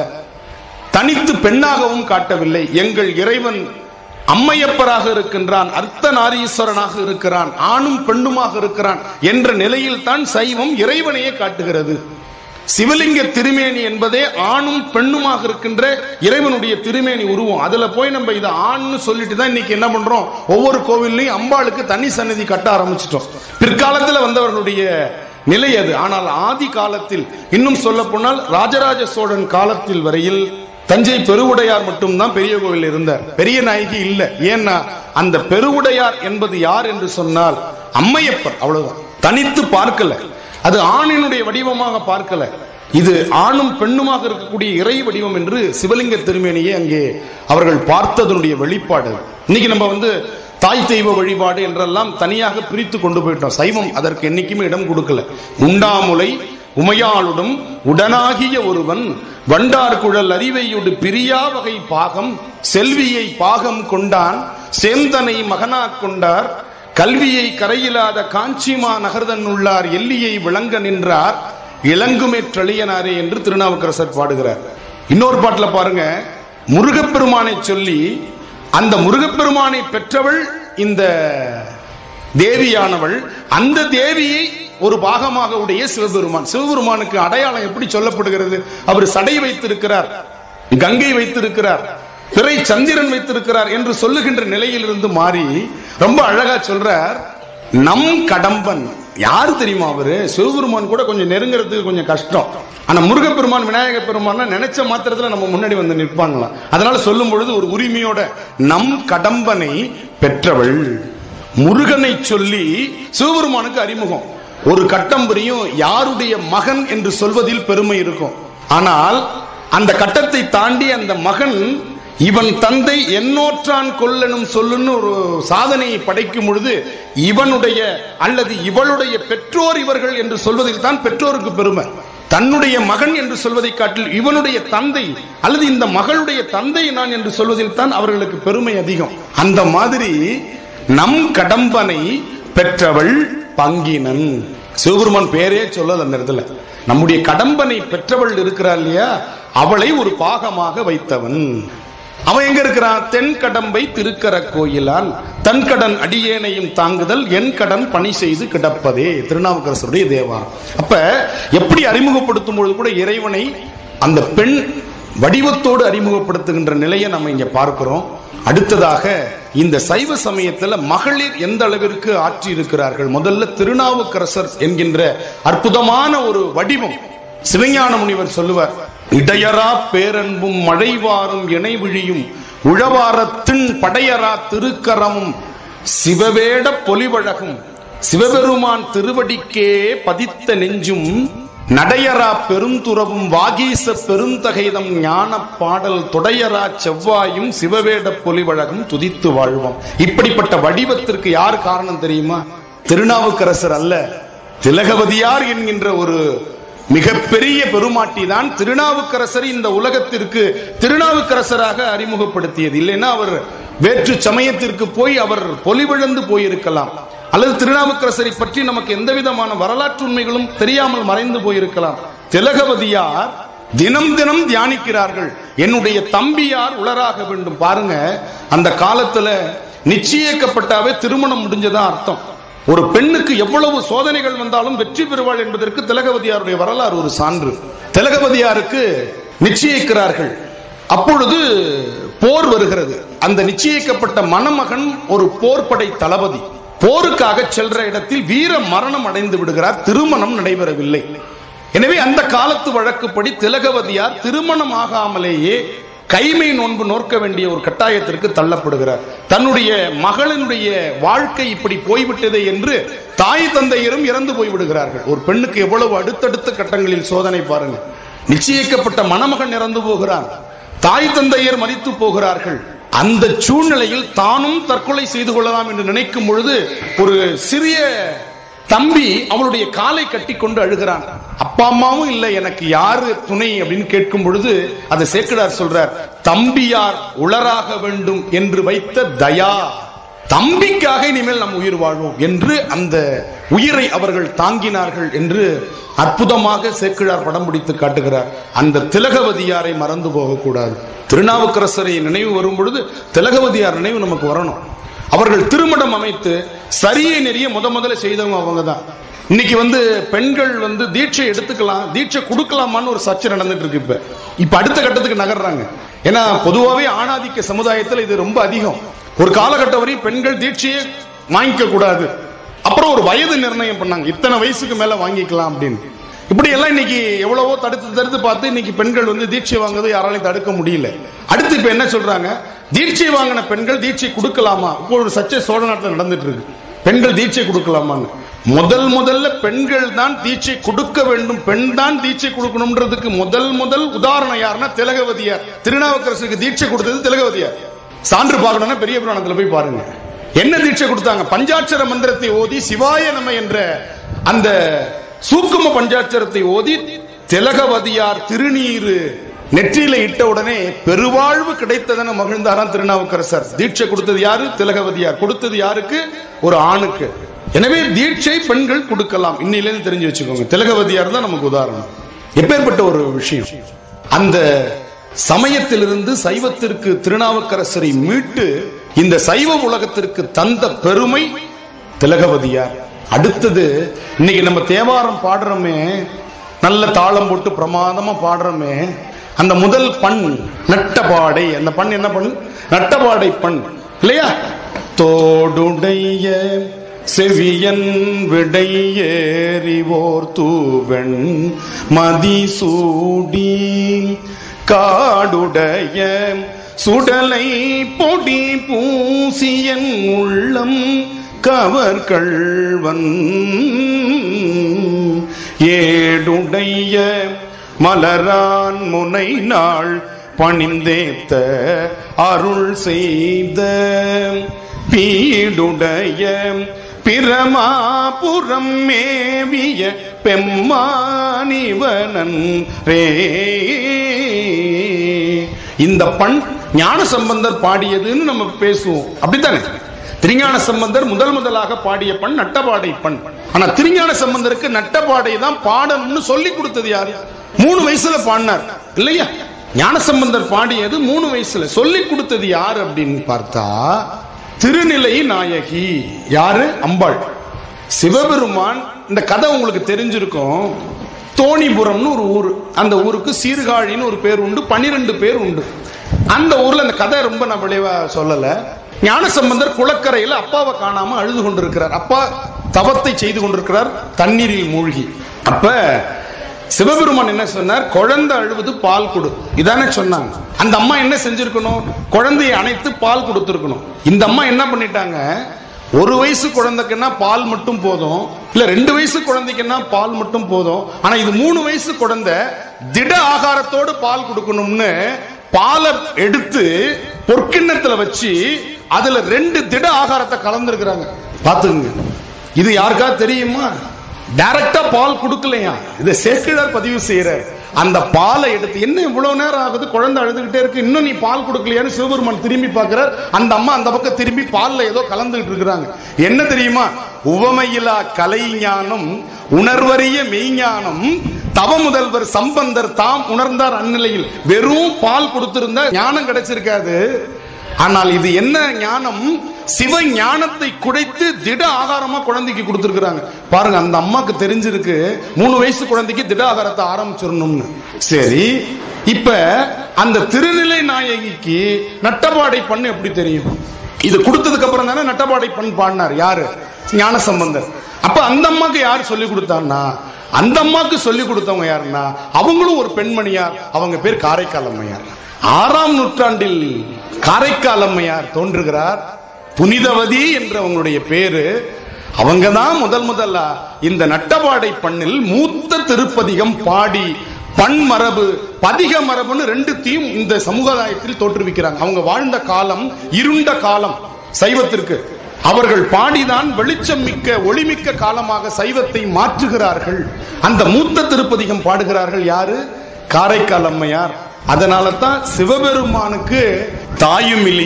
தனித்து பெண்ணாகவும் காட்டவில்லை எங்கள் இறைவன் அம்மையப்பராக இருக்கின்றான் அர்த்த நாரீஸ்வரனாக இருக்கிறான் ஆணும் பெண்ணுமாக இருக்கிறான் என்ற நிலையில் தான் சைவம் இறைவனையே காட்டுகிறது சிவலிங்க திருமேனி என்பதே ஆணும் பெண்ணுமாக இருக்கின்ற இறைவனுடைய திருமேனி உருவம் அதுல போய் நம்ம இதை ஆண்னு சொல்லிட்டு தான் இன்னைக்கு என்ன பண்றோம் ஒவ்வொரு கோவில்லையும் அம்பாளுக்கு தனி சன்னதி கட்ட ஆரம்பிச்சிட்டோம் பிற்காலத்தில் வந்தவர்களுடைய நிலை அது ஆனால் ஆதி காலத்தில் இன்னும் சொல்ல போனால் ராஜராஜ சோழன் காலத்தில் வரையில் தஞ்சை பெருவுடையார் மட்டும்தான் பெரிய கோவில் இருந்தார் பெரிய நாயகி இல்ல ஏன்னா அந்த பெருவுடையார் என்பது யார் என்று சொன்னால் அம்மையப்பர் அவ்வளவுதான் தனித்து பார்க்கல அது ஆணினுடைய வடிவமாக பார்க்கல இது ஆணும் பெண்ணுமாக இருக்கக்கூடிய இறை வடிவம் என்று சிவலிங்க திருமேனியை அங்கே அவர்கள் பார்த்ததனுடைய வெளிப்பாடு இன்னைக்கு நம்ம வந்து தாய் தெய்வ வழிபாடு என்றெல்லாம் தனியாக பிரித்து கொண்டு போயிட்டோம் சைவம் அதற்கு என்னைக்குமே இடம் கொடுக்கல உண்டாமுலை உமையாளுடும் உடனாகிய ஒருவன் வண்டார் குழல் அறிவையுடு பிரியா வகை பாகம் செல்வியை பாகம் கொண்டான் சேந்தனை மகனாக் கொண்டார் கல்வியை கரையிலாத காஞ்சிமா நகர்தன் உள்ளார் எல்லியை விளங்க நின்றார் இளங்குமேற்றளியனாரே என்று திருநாவுக்கரசர் பாடுகிறார் இன்னொரு பாட்டுல பாருங்க முருகப்பெருமானை சொல்லி அந்த முருகப்பெருமானை பெற்றவள் இந்த தேவியானவள் அந்த தேவியை ஒரு பாகமாக உடைய சிவபெருமான் சிவபெருமானுக்கு அடையாளம் எப்படி சொல்லப்படுகிறது அவர் சடை வைத்திருக்கிறார் கங்கை வைத்திருக்கிறார் பிறை சந்திரன் வைத்திருக்கிறார் என்று சொல்லுகின்ற நிலையிலிருந்து மாறி ரொம்ப அழகா சொல்றார் நம் கடம்பன் யாரு தெரியுமா அவரு சிவபெருமான் கூட கொஞ்சம் நெருங்குறதுக்கு கொஞ்சம் கஷ்டம் ஆனா முருகப்பெருமான் விநாயக பெருமான் நினைச்ச மாத்திரத்துல நம்ம முன்னாடி வந்து நிற்பாங்களாம் அதனால சொல்லும் பொழுது ஒரு உரிமையோட நம் கடம்பனை பெற்றவள் முருகனை சொல்லி சிவபெருமானுக்கு அறிமுகம் ஒரு கட்டம் வரையும் யாருடைய மகன் என்று சொல்வதில் பெருமை இருக்கும் ஆனால் அந்த கட்டத்தை தாண்டி அந்த மகன் இவன் தந்தை எண்ணோற்றான் கொல்லனும் சொல்லுன்னு ஒரு சாதனையை படைக்கும் பொழுது இவனுடைய அல்லது இவளுடைய பெற்றோர் இவர்கள் என்று சொல்வதில் தான் பெற்றோருக்கு பெருமை தன்னுடைய மகன் என்று சொல்வதை காட்டில் இவனுடைய தந்தை அல்லது இந்த மகளுடைய தந்தை நான் என்று சொல்வதில் தான் அவர்களுக்கு பெருமை அதிகம் அந்த மாதிரி நம் கடம்பனை பெற்றவள் பங்கினன் சிவபெருமான் பேரே சொல்லல அந்த இடத்துல நம்முடைய கடம்பனை பெற்றவள் இருக்கிறாள் இல்லையா அவளை ஒரு பாகமாக வைத்தவன் அவன் எங்க இருக்கிறான் தென் கடம்பை திருக்கர கோயிலான் தன் கடன் அடியேனையும் தாங்குதல் என் கடன் பணி செய்து கிடப்பதே திருநாவுக்கரசருடைய தேவாரம் அப்ப எப்படி அறிமுகப்படுத்தும் பொழுது கூட இறைவனை அந்த பெண் வடிவத்தோடு அறிமுகப்படுத்துகின்ற நிலையை நம்ம இங்க பார்க்கிறோம் அடுத்ததாக இந்த சைவ சமயத்துல மகளிர் எந்த அளவிற்கு ஆற்றி இருக்கிறார்கள் முதல்ல திருநாவுக்கரசர் என்கின்ற அற்புதமான ஒரு வடிவம் சிவஞான முனிவர் சொல்லுவார் இடையரா பேரன்பும் மழைவாரும் இணைவிழியும் உழவாரத்தின் படையரா திருக்கரமும் சிவவேட பொலிவழகும் சிவபெருமான் திருவடிக்கே பதித்த நெஞ்சும் நடையரா பெருந்துறவும் வாகீச பெருந்தகைதம் ஞான பாடல் தொடையரா செவ்வாயும் சிவவேட பொலிவழகும் துதித்து வாழ்வோம் இப்படிப்பட்ட வடிவத்திற்கு யார் காரணம் தெரியுமா திருநாவுக்கரசர் அல்ல திலகவதியார் என்கின்ற ஒரு மிகப்பெரிய பெருமாட்டி தான் திருநாவுக்கரசர் இந்த உலகத்திற்கு திருநாவுக்கரசராக அறிமுகப்படுத்தியது இல்லைன்னா அவர் வேற்று சமயத்திற்கு போய் அவர் பொலிவிழந்து போயிருக்கலாம் அல்லது திருநாவுக்கரசரை பற்றி நமக்கு எந்த விதமான வரலாற்று உண்மைகளும் தெரியாமல் மறைந்து போயிருக்கலாம் திலகவதியார் தினம் தினம் தியானிக்கிறார்கள் என்னுடைய தம்பியார் உளராக வேண்டும் பாருங்க அந்த காலத்துல நிச்சயிக்கப்பட்டாவே திருமணம் முடிஞ்சதா அர்த்தம் ஒரு பெண்ணுக்கு எவ்வளவு சோதனைகள் வந்தாலும் வெற்றி பெறுவாள் என்பதற்கு திலகவதியாருடைய வரலாறு ஒரு சான்று திலகவதியாருக்கு நிச்சயிக்கிறார்கள் அப்பொழுது போர் வருகிறது அந்த நிச்சயிக்கப்பட்ட மணமகன் ஒரு போர்படை தளபதி போருக்காக செல்ற இடத்தில் வீர மரணம் அடைந்து விடுகிறார் திருமணம் நடைபெறவில்லை எனவே அந்த காலத்து வழக்குப்படி திலகவதியார் திருமணம் ஆகாமலேயே கைமை நோன்பு நோக்க வேண்டிய ஒரு கட்டாயத்திற்கு தள்ளப்படுகிறார் தன்னுடைய மகளினுடைய வாழ்க்கை இப்படி போய்விட்டது என்று தாய் தந்தையரும் இறந்து போய்விடுகிறார்கள் ஒரு பெண்ணுக்கு எவ்வளவு அடுத்தடுத்த கட்டங்களில் சோதனை பாருங்க நிச்சயிக்கப்பட்ட மணமகன் இறந்து போகிறார் தாய் தந்தையர் மறித்து போகிறார்கள் அந்த சூழ்நிலையில் தானும் தற்கொலை செய்து கொள்ளலாம் என்று நினைக்கும் பொழுது ஒரு சிறிய தம்பி அவளுடைய காலை கட்டி கொண்டு அழுகிறான் அப்பா அம்மாவும் இல்லை எனக்கு யாரு துணை அப்படின்னு கேட்கும் பொழுது அதை சேக்கடார் சொல்றார் தம்பியார் உளராக வேண்டும் என்று வைத்த தயா தம்பிக்காக இனிமேல் நம்ம உயிர் வாழ்வோம் என்று அந்த உயிரை அவர்கள் தாங்கினார்கள் என்று அற்புதமாக சேக்கிழார் படம் பிடித்து காட்டுகிறார் அந்த திலகவதியாரை மறந்து போகக்கூடாது திருநாவுக்கரசரை நினைவு வரும் பொழுது திலகவதியார் நினைவு நமக்கு வரணும் அவர்கள் திருமணம் அமைத்து சரியை நெறிய முத முதல்ல செய்தவங்க அவங்க தான் இன்னைக்கு வந்து பெண்கள் வந்து தீட்சை எடுத்துக்கலாம் தீட்சை கொடுக்கலாமான்னு ஒரு சர்ச்சை நடந்துட்டு இருக்கு இப்ப இப்ப அடுத்த கட்டத்துக்கு நகர்றாங்க ஏன்னா பொதுவாகவே ஆணாதிக்க சமுதாயத்தில் இது ரொம்ப அதிகம் ஒரு காலகட்டம் வரையும் பெண்கள் தீட்சையை வாங்கிக்க கூடாது அப்புறம் ஒரு வயது நிர்ணயம் பண்ணாங்க இத்தனை வயசுக்கு மேல வாங்கிக்கலாம் அப்படின்னு இப்படி எல்லாம் இன்னைக்கு எவ்வளவோ தடுத்து தடுத்து பார்த்து இன்னைக்கு பெண்கள் வந்து தீட்சை வாங்குறது யாராலையும் தடுக்க முடியல அடுத்து இப்ப என்ன சொல்றாங்க தீட்சை வாங்கின பெண்கள் தீட்சை கொடுக்கலாமா இப்போ ஒரு சர்ச்சை சோழ நாட்டில் நடந்துட்டு இருக்கு பெண்கள் தீட்சை கொடுக்கலாமான்னு முதல் முதல்ல பெண்கள் தான் தீட்சை கொடுக்க வேண்டும் பெண் தான் தீட்சை கொடுக்கணும்ன்றதுக்கு முதல் முதல் உதாரணம் யாருன்னா திலகவதியார் திருநாவுக்கரசுக்கு தீட்சை கொடுத்தது திலகவதியார் சான்று பார்க்கணும்னா பெரிய புராணத்துல போய் பாருங்க என்ன தீட்சை கொடுத்தாங்க பஞ்சாட்சர மந்திரத்தை ஓதி சிவாய நம என்ற அந்த சூக்கும பஞ்சாட்சரத்தை ஓதி திலகவதியார் திருநீரு நெற்றியில இட்ட உடனே பெருவாழ்வு கிடைத்ததென மகிழ்ந்தாராம் திருநாவுக்கரசர் தீட்சை கொடுத்தது யாரு திலகவதியார் கொடுத்தது யாருக்கு ஒரு ஆணுக்கு எனவே தீட்சை பெண்கள் கொடுக்கலாம் இன்னிலேருந்து தெரிஞ்சு வச்சுக்கோங்க திலகவதியார் தான் நமக்கு உதாரணம் எப்பேற்பட்ட ஒரு விஷயம் அந்த சமயத்திலிருந்து சைவத்திற்கு திருநாவுக்கரசரை மீட்டு இந்த சைவ உலகத்திற்கு தந்த பெருமை திலகவதியார் அடுத்தது இன்னைக்கு நம்ம தேவாரம் பாடுறோமே நல்ல தாளம் போட்டு பிரமாதமா பாடுறோமே அந்த முதல் பண் நட்டபாடை அந்த பண் என்ன பண் நட்டபாடை பண் இல்லையா தோடுடைய செவியன் விடை ஏறிவோர் தூவெண் மதிசூடி காடுடைய சுடலை பொடி பூசியன் உள்ளம் கவர்கள்வன் ஏடுடைய மலரான் முனை நாள் பணிந்தேத்த அருள் செய்த பீடுடைய பிரமாபுரம் மேவிய பெம்மானிவனன் ரே இந்த பண் ஞான சம்பந்தர் பாடியதுன்னு நம்ம பேசுவோம் அப்படித்தானே திருஞான சம்பந்தர் முதல் முதலாக பாடிய பண் நட்டபாடை பண் ஆனா திருஞான சம்பந்தருக்கு நட்டபாடை தான் பாடணும்னு சொல்லி கொடுத்தது யாரு மூணு வயசுல பாடினார் இல்லையா ஞான சம்பந்தர் பாடியது மூணு வயசுல சொல்லி கொடுத்தது யாரு அப்படின்னு பார்த்தா திருநிலை நாயகி யாரு அம்பாள் சிவபெருமான் இந்த கதை உங்களுக்கு தெரிஞ்சிருக்கும் தோணிபுரம்னு ஒரு ஊர் அந்த ஊருக்கு சீர்காழின்னு ஒரு பேர் உண்டு பன்னிரெண்டு பேர் உண்டு அந்த ஊர்ல அந்த கதை ரொம்ப நான் விளைவா சொல்லல ஞானசம்பந்தர் குளக்கரையில அப்பாவை காணாம அழுது கொண்டிருக்கிறார் அப்பா தவத்தை செய்து கொண்டிருக்கிறார் தண்ணீரில் மூழ்கி அப்ப சிவபெருமான் என்ன சொன்னார் குழந்தை அழுவது பால் கொடு இதானே சொன்னாங்க அந்த அம்மா என்ன செஞ்சிருக்கணும் குழந்தையை அணைத்து பால் கொடுத்திருக்கணும் இந்த அம்மா என்ன பண்ணிட்டாங்க ஒரு வயசு குழந்தைக்குன்னா பால் மட்டும் போதும் இல்ல ரெண்டு வயசு குழந்தைக்குன்னா பால் மட்டும் போதும் ஆனா இது மூணு வயசு குழந்தை திட ஆகாரத்தோடு பால் கொடுக்கணும்னு பாலை எடுத்து பொற்கிண்ணத்துல வச்சு அதுல ரெண்டு திட ஆகாரத்தை கலந்துருக்கிறாங்க பாத்துங்க இது யாருக்கா தெரியுமா டைரக்டா பால் கொடுக்கலையா இதை சேக்கிழார் பதிவு செய்யறார் அந்த பாலை எடுத்து என்ன இவ்வளவு நேரம் ஆகுது குழந்தை அழுதுகிட்டே இருக்கு இன்னும் நீ பால் கொடுக்கலையான்னு சிவபெருமான் திரும்பி பார்க்கிறார் அந்த அம்மா அந்த பக்கம் திரும்பி பால்ல ஏதோ கலந்துகிட்டு இருக்கிறாங்க என்ன தெரியுமா உவமையிலா கலை ஞானம் உணர்வறிய மெய்ஞானம் தவ முதல்வர் சம்பந்தர் தாம் உணர்ந்தார் அந்நிலையில் வெறும் பால் கொடுத்திருந்தா ஞானம் கிடைச்சிருக்காது ஆனால் இது என்ன ஞானம் சிவ ஞானத்தை குடைத்து திட ஆகாரமா குழந்தைக்கு கொடுத்திருக்கிறாங்க பாருங்க அந்த அம்மாக்கு தெரிஞ்சிருக்கு மூணு வயசு குழந்தைக்கு திட ஆகாரத்தை ஆரம்பிச்சிடணும்னு சரி இப்ப அந்த திருநிலை நாயகிக்கு நட்டபாடை பண்ணு எப்படி தெரியும் இது கொடுத்ததுக்கு அப்புறம் தானே நட்டபாடை பண் பாடினார் யாரு ஞான சம்பந்தர் அப்ப அந்த அம்மாக்கு யார் சொல்லி கொடுத்தான்னா அந்த அம்மாக்கு சொல்லி கொடுத்தவங்க யாருன்னா அவங்களும் ஒரு பெண்மணியார் அவங்க பேர் காரைக்கால் அம்மையார் ஆறாம் நூற்றாண்டில் காரைக்கால் அம்மையார் தோன்றுகிறார் புனிதவதி என்ற அவங்களுடைய பேரு அவங்க தான் முதல் முதல்ல இந்த நட்டபாடை பண்ணில் மூத்த திருப்பதிகம் பாடி பன்மரபு பதிக மரபுன்னு ரெண்டுத்தையும் இந்த சமுதாயத்தில் தோற்றுவிக்கிறாங்க அவங்க வாழ்ந்த காலம் இருண்ட காலம் சைவத்திற்கு அவர்கள் பாடிதான் வெளிச்சம் மிக்க ஒளிமிக்க காலமாக சைவத்தை மாற்றுகிறார்கள் அந்த மூத்த திருப்பதிகம் பாடுகிறார்கள் யாரு காரைக்கால் அம்மையார் அதனால தான் சிவபெருமானுக்கு தாயுமிலி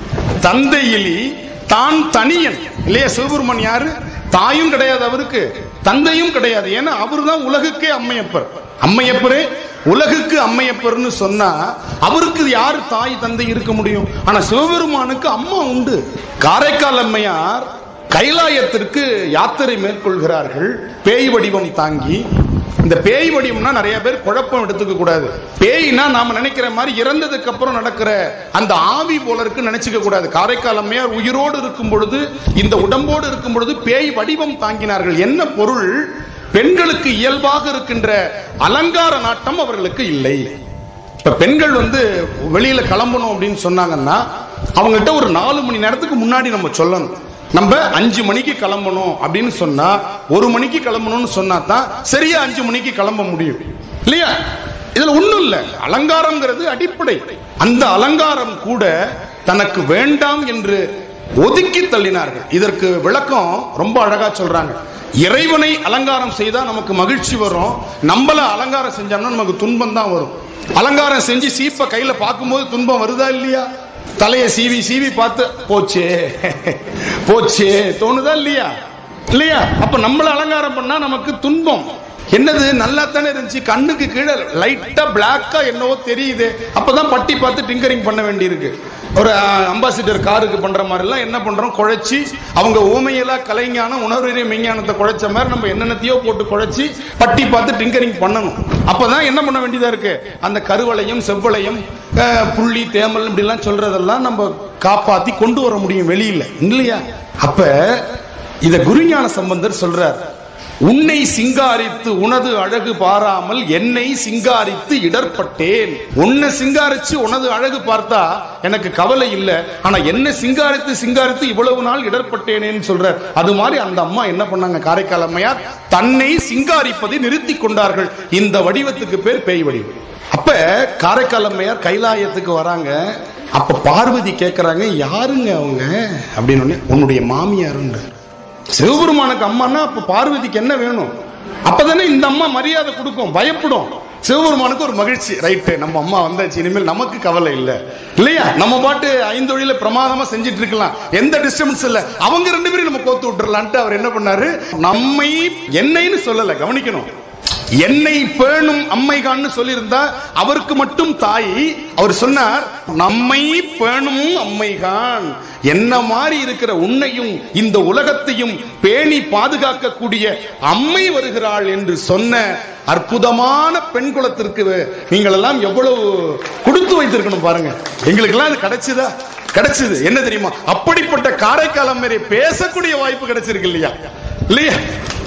தந்தையிலி தான் தனியன் இல்லையா சிவபெருமான் யாரு தாயும் கிடையாது அவருக்கு தந்தையும் கிடையாது ஏன்னா அவர் தான் உலகுக்கே அம்மையப்பர் அம்மையப்பரே உலகுக்கு அம்மையப்பர்னு சொன்னா அவருக்கு யாரு தாய் தந்தை இருக்க முடியும் ஆனா சிவபெருமானுக்கு அம்மா உண்டு காரைக்கால் அம்மையார் கைலாயத்திற்கு யாத்திரை மேற்கொள்கிறார்கள் பேய் வடிவம் தாங்கி இந்த பேய் வடிவம்னா நிறைய பேர் குழப்பம் எடுத்துக்க கூடாது பேய்னா நாம நினைக்கிற மாதிரி இறந்ததுக்கு அப்புறம் நடக்கிற அந்த ஆவி போல இருக்கு நினைச்சுக்க கூடாது காரைக்கால் அம்மையார் உயிரோடு இருக்கும் பொழுது இந்த உடம்போடு இருக்கும் பொழுது பேய் வடிவம் தாங்கினார்கள் என்ன பொருள் பெண்களுக்கு இயல்பாக இருக்கின்ற அலங்கார நாட்டம் அவர்களுக்கு இல்லை இப்ப பெண்கள் வந்து வெளியில கிளம்பணும் அப்படின்னு சொன்னாங்கன்னா அவங்ககிட்ட ஒரு நாலு மணி நேரத்துக்கு முன்னாடி நம்ம சொல்லணும் நம்ம அஞ்சு மணிக்கு கிளம்பணும் அப்படின்னு சொன்னா ஒரு மணிக்கு கிளம்பணும்னு சொன்னா தான் சரியா அஞ்சு மணிக்கு கிளம்ப முடியும் இல்லையா இதுல ஒண்ணும் இல்ல அலங்காரம்ங்கிறது அடிப்படை அந்த அலங்காரம் கூட தனக்கு வேண்டாம் என்று ஒதுக்கி தள்ளினார்கள் இதற்கு விளக்கம் ரொம்ப அழகா சொல்றாங்க இறைவனை அலங்காரம் செய்தா நமக்கு மகிழ்ச்சி வரும் நம்மள அலங்காரம் செஞ்சோம்னா நமக்கு துன்பம் தான் வரும் அலங்காரம் செஞ்சு சீப்ப கையில பார்க்கும்போது துன்பம் வருதா இல்லையா தலைய சீவி சீவி பார்த்து போச்சே போச்சே தோணுதா இல்லையா இல்லையா அப்ப நம்மள அலங்காரம் பண்ணா நமக்கு துன்பம் என்னது நல்லா தானே இருந்துச்சு கண்ணுக்கு கீழே லைட்டா பிளாக்கா என்னவோ தெரியுது அப்பதான் பட்டி பார்த்து டிங்கரிங் பண்ண வேண்டியிருக்கு ஒரு அம்பாசிடர் காருக்கு பண்ற மாதிரி எல்லாம் என்ன பண்றோம் குழைச்சி அவங்க ஊமையிலா கலைஞானம் உணர்வு மெஞ்ஞானத்தை குழைச்ச மாதிரி நம்ம என்னென்னத்தையோ போட்டு குழைச்சி பட்டி பார்த்து டிங்கரிங் பண்ணணும் அப்பதான் என்ன பண்ண வேண்டியதா இருக்கு அந்த கருவளையும் செவ்வளையும் அஹ், புள்ளி தேமல் இப்படி எல்லாம் சொல்றதெல்லாம் நம்ம காப்பாத்தி கொண்டு வர முடியும் வெளியில இல்லையா அப்ப இத குருஞான சம்பந்தர் சொல்றார் உன்னை சிங்காரித்து உனது அழகு பாராமல் என்னை சிங்காரித்து இடர்பட்டேன் உன்னை சிங்காரிச்சு உனது அழகு பார்த்தா எனக்கு கவலை இல்ல ஆனா என்ன சிங்காரித்து சிங்காரித்து இவ்வளவு நாள் இடர்பட்டேனேன்னு சொல்ற அது மாதிரி அந்த அம்மா என்ன பண்ணாங்க காரைக்கால் அம்மையார் தன்னை சிங்காரிப்பதை நிறுத்தி கொண்டார்கள் இந்த வடிவத்துக்கு பேர் பேய் வடிவம் அப்ப காரைக்கால் அம்மையார் கைலாயத்துக்கு வராங்க அப்ப பார்வதி கேக்குறாங்க யாருங்க அவங்க அப்படின்னு உடனே, உன்னுடைய மாமியாருன்றார் சிவபெருமானுக்கு அம்மான்னா அப்ப பார்வதிக்கு என்ன வேணும் அப்பதானே இந்த அம்மா மரியாதை கொடுக்கும் பயப்படும் சிவபெருமானுக்கு ஒரு மகிழ்ச்சி ரைட்டு நம்ம அம்மா வந்தாச்சு இனிமேல் நமக்கு கவலை இல்ல இல்லையா நம்ம பாட்டு ஐந்தொழில பிரமாதமா செஞ்சுட்டு இருக்கலாம் எந்த டிஸ்டர்பன்ஸ் இல்ல அவங்க ரெண்டு பேரும் நம்ம கோத்து விட்டுறலான்ட்டு அவர் என்ன பண்ணாரு நம்மை என்னைன்னு சொல்லல கவனிக்கணும் என்னை பேணும் அம்மைகான்னு சொல்லியிருந்தா அவருக்கு மட்டும் தாய் அவர் சொன்னார் நம்மை பேணும் அம்மைகான் என்ன மாதிரி இருக்கிற உன்னையும் இந்த உலகத்தையும் பேணி பாதுகாக்கக்கூடிய அம்மை வருகிறாள் என்று சொன்ன அற்புதமான பெண் குலத்திற்கு நீங்கள் எல்லாம் எவ்வளவு கொடுத்து வைத்திருக்கணும் பாருங்க எங்களுக்கு எல்லாம் அது கிடைச்சதா கிடைச்சது என்ன தெரியுமா அப்படிப்பட்ட காரைக்காலம் மாரி பேசக்கூடிய வாய்ப்பு கிடைச்சிருக்கு இல்லையா இல்லையா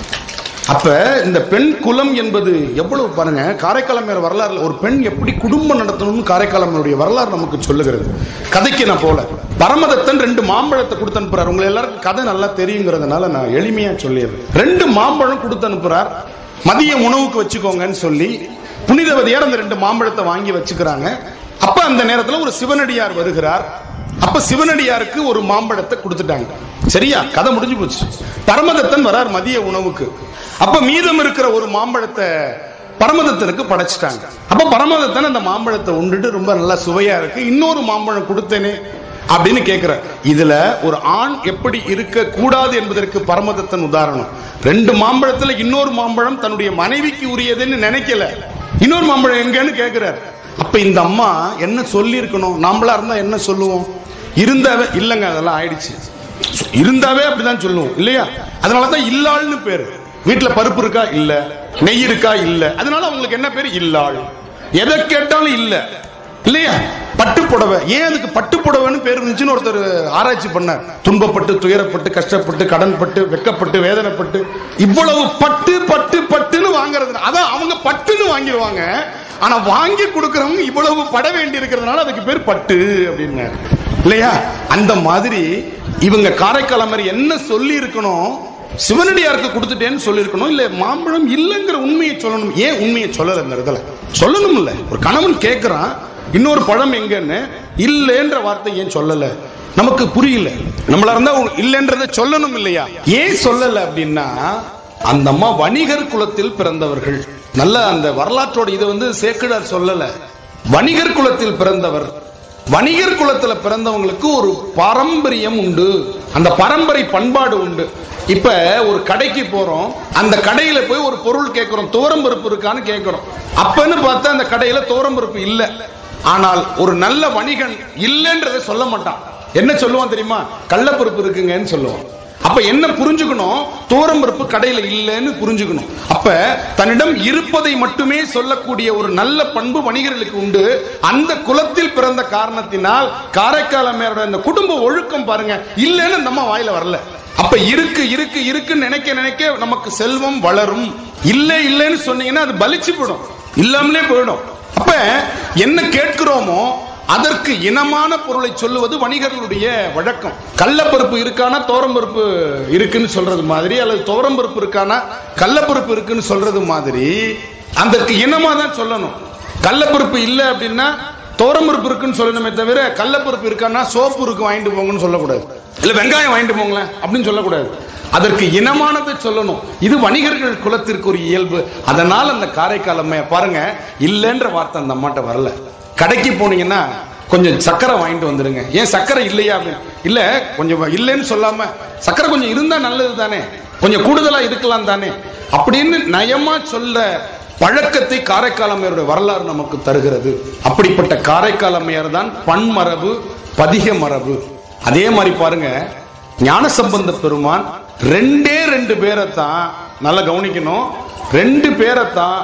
அப்ப இந்த பெண் குலம் என்பது எவ்வளவு பாருங்க காரைக்காலமையர் வரலாறுல ஒரு பெண் எப்படி குடும்பம் நடத்தணும்னு காரைக்காலமையுடைய வரலாறு நமக்கு சொல்லுகிறது கதைக்கு நான் போல பரமதத்தன் ரெண்டு மாம்பழத்தை கொடுத்து அனுப்புறாரு உங்களை எல்லாருக்கும் கதை நல்லா தெரியுங்கிறதுனால நான் எளிமையா சொல்லிடுறேன் ரெண்டு மாம்பழம் கொடுத்து அனுப்புறார் மதிய உணவுக்கு வச்சுக்கோங்கன்னு சொல்லி புனிதவதியார் அந்த ரெண்டு மாம்பழத்தை வாங்கி வச்சுக்கிறாங்க அப்ப அந்த நேரத்துல ஒரு சிவனடியார் வருகிறார் அப்ப சிவனடியாருக்கு ஒரு மாம்பழத்தை கொடுத்துட்டாங்க சரியா கதை முடிஞ்சு போச்சு பரமதத்தன் வரார் மதிய உணவுக்கு அப்ப மீதம் இருக்கிற ஒரு மாம்பழத்தை பரமதத்தனுக்கு படைச்சிட்டாங்க அப்ப பரமதத்தன் அந்த மாம்பழத்தை உண்டுட்டு ரொம்ப நல்லா சுவையா இருக்கு இன்னொரு மாம்பழம் கொடுத்தேனே அப்படின்னு கேட்கிறார் இதுல ஒரு ஆண் எப்படி இருக்க கூடாது என்பதற்கு பரமதத்தன் உதாரணம் ரெண்டு மாம்பழத்துல இன்னொரு மாம்பழம் தன்னுடைய மனைவிக்கு உரியதுன்னு நினைக்கல இன்னொரு மாம்பழம் எங்கன்னு கேட்கிறார் அப்ப இந்த அம்மா என்ன சொல்லி இருக்கணும் நாமளா இருந்தா என்ன சொல்லுவோம் இருந்தாவே இல்லங்க அதெல்லாம் ஆயிடுச்சு இருந்தாவே அப்படிதான் சொல்லுவோம் இல்லையா அதனாலதான் இல்லாள்னு பேரு வீட்டுல பருப்பு இருக்கா இல்ல நெய் இருக்கா இல்ல அதனால அவங்களுக்கு என்ன பேரு இல்லாள் எதை கேட்டாலும் இல்ல இல்லையா பட்டு புடவை ஏன் அதுக்கு பட்டு புடவைன்னு பேர் இருந்துச்சுன்னு ஒருத்தர் ஆராய்ச்சி பண்ணார் துன்பப்பட்டு துயரப்பட்டு கஷ்டப்பட்டு கடன்பட்டு வெக்கப்பட்டு வேதனைப்பட்டு இவ்வளவு பட்டு பட்டு பட்டுன்னு வாங்குறது அதான் அவங்க பட்டுன்னு வாங்கிடுவாங்க ஆனா வாங்கி கொடுக்கறவங்க இவ்வளவு பட வேண்டி இருக்கிறதுனால அதுக்கு பேர் பட்டு அப்படின்னு இல்லையா அந்த மாதிரி இவங்க காரைக்கால் மாதிரி என்ன சொல்லி இருக்கணும் சிவனடியாருக்கு கொடுத்துட்டேன்னு சொல்லியிருக்கணும் இல்ல மாம்பழம் இல்லைங்கிற உண்மையை சொல்லணும் ஏன் உண்மையை சொல்லல இந்த இடத்துல சொல்லணும் இல்ல ஒரு கணவன் கேட்கிறான் இன்னொரு பழம் எங்கன்னு இல்லைன்ற வார்த்தை ஏன் சொல்லல நமக்கு புரியல நம்மளா இருந்தா இல்லைன்றத சொல்லணும் இல்லையா ஏன் சொல்லல அப்படின்னா அந்த அம்மா வணிகர் குலத்தில் பிறந்தவர்கள் நல்ல அந்த வரலாற்றோட இதை வந்து சேக்கிடார் சொல்லல வணிகர் குலத்தில் பிறந்தவர் வணிகர் குலத்துல பிறந்தவங்களுக்கு ஒரு பாரம்பரியம் உண்டு அந்த பரம்பரை பண்பாடு உண்டு இப்ப ஒரு கடைக்கு போறோம் அந்த கடையில போய் ஒரு பொருள் கேட்கிறோம் துவரம் பருப்பு இருக்கான்னு கேட்கிறோம் அப்பன்னு பார்த்தா அந்த கடையில துவரம் பருப்பு இல்ல ஆனால் ஒரு நல்ல வணிகன் இல்லைன்றதை சொல்ல மாட்டான் என்ன சொல்லுவான் தெரியுமா கள்ளப்பருப்பு இருக்குங்கன்னு சொல்லுவான் அப்ப என்ன புரிஞ்சுக்கணும் தூரம் பருப்பு கடையில இல்லைன்னு புரிஞ்சுக்கணும் அப்ப தன்னிடம் இருப்பதை மட்டுமே சொல்லக்கூடிய ஒரு நல்ல பண்பு வணிகர்களுக்கு உண்டு அந்த குலத்தில் பிறந்த காரணத்தினால் காரைக்கால் அம்மையாரோட அந்த குடும்ப ஒழுக்கம் பாருங்க இல்லைன்னு நம்ம வாயில வரல அப்ப இருக்கு இருக்கு இருக்குன்னு நினைக்க நினைக்க நமக்கு செல்வம் வளரும் இல்லை இல்லைன்னு சொன்னீங்கன்னா அது பலிச்சு போயிடும் இல்லாமலே போயிடும் அப்ப என்ன கேட்கிறோமோ அதற்கு இனமான பொருளை சொல்லுவது வணிகர்களுடைய வழக்கம் கள்ளப்பருப்பு இருக்கானா தோரம்பருப்பு இருக்குன்னு சொல்றது மாதிரி அல்லது தோரம்பருப்பு இருக்கானா கள்ளப்பருப்பு இருக்குன்னு சொல்றது மாதிரி அதற்கு இனமா தான் சொல்லணும் கள்ளப்பருப்பு இல்ல அப்படின்னா தோரம்பருப்பு இருக்குன்னு சொல்லணுமே தவிர கள்ளப்பருப்பு இருக்கானா சோப்பு இருக்கு வாங்கிட்டு போங்கன்னு சொல்லக்கூடாது இல்ல வெங்காயம் வாங்கிட்டு போங்களேன் அப்படின்னு சொல்லக்கூடாது அதற்கு இனமானதை சொல்லணும் இது வணிகர்கள் குலத்திற்கு ஒரு இயல்பு அதனால அந்த காரைக்கால் அம்மைய பாருங்க இல்லைன்ற வார்த்தை அந்த அம்மாட்ட வரல கடைக்கு போனீங்கன்னா கொஞ்சம் சக்கரை வாங்கிட்டு வந்துருங்க ஏன் சக்கரை இல்லையா அப்படின்னு இல்ல கொஞ்சம் இல்லைன்னு சொல்லாம சக்கரை கொஞ்சம் இருந்தா நல்லது தானே கொஞ்சம் கூடுதலா இருக்கலாம் தானே அப்படின்னு நயமா சொல்ல பழக்கத்தை காரைக்கால் அம்மையாருடைய வரலாறு நமக்கு தருகிறது அப்படிப்பட்ட காரைக்கால் அம்மையார் தான் பன்மரபு பதிக மரபு அதே மாதிரி பாருங்க ஞானசம்பந்த பெருமான் ரெண்டே ரெண்டு பேரை தான் நல்லா கவனிக்கணும் ரெண்டு பேரை தான்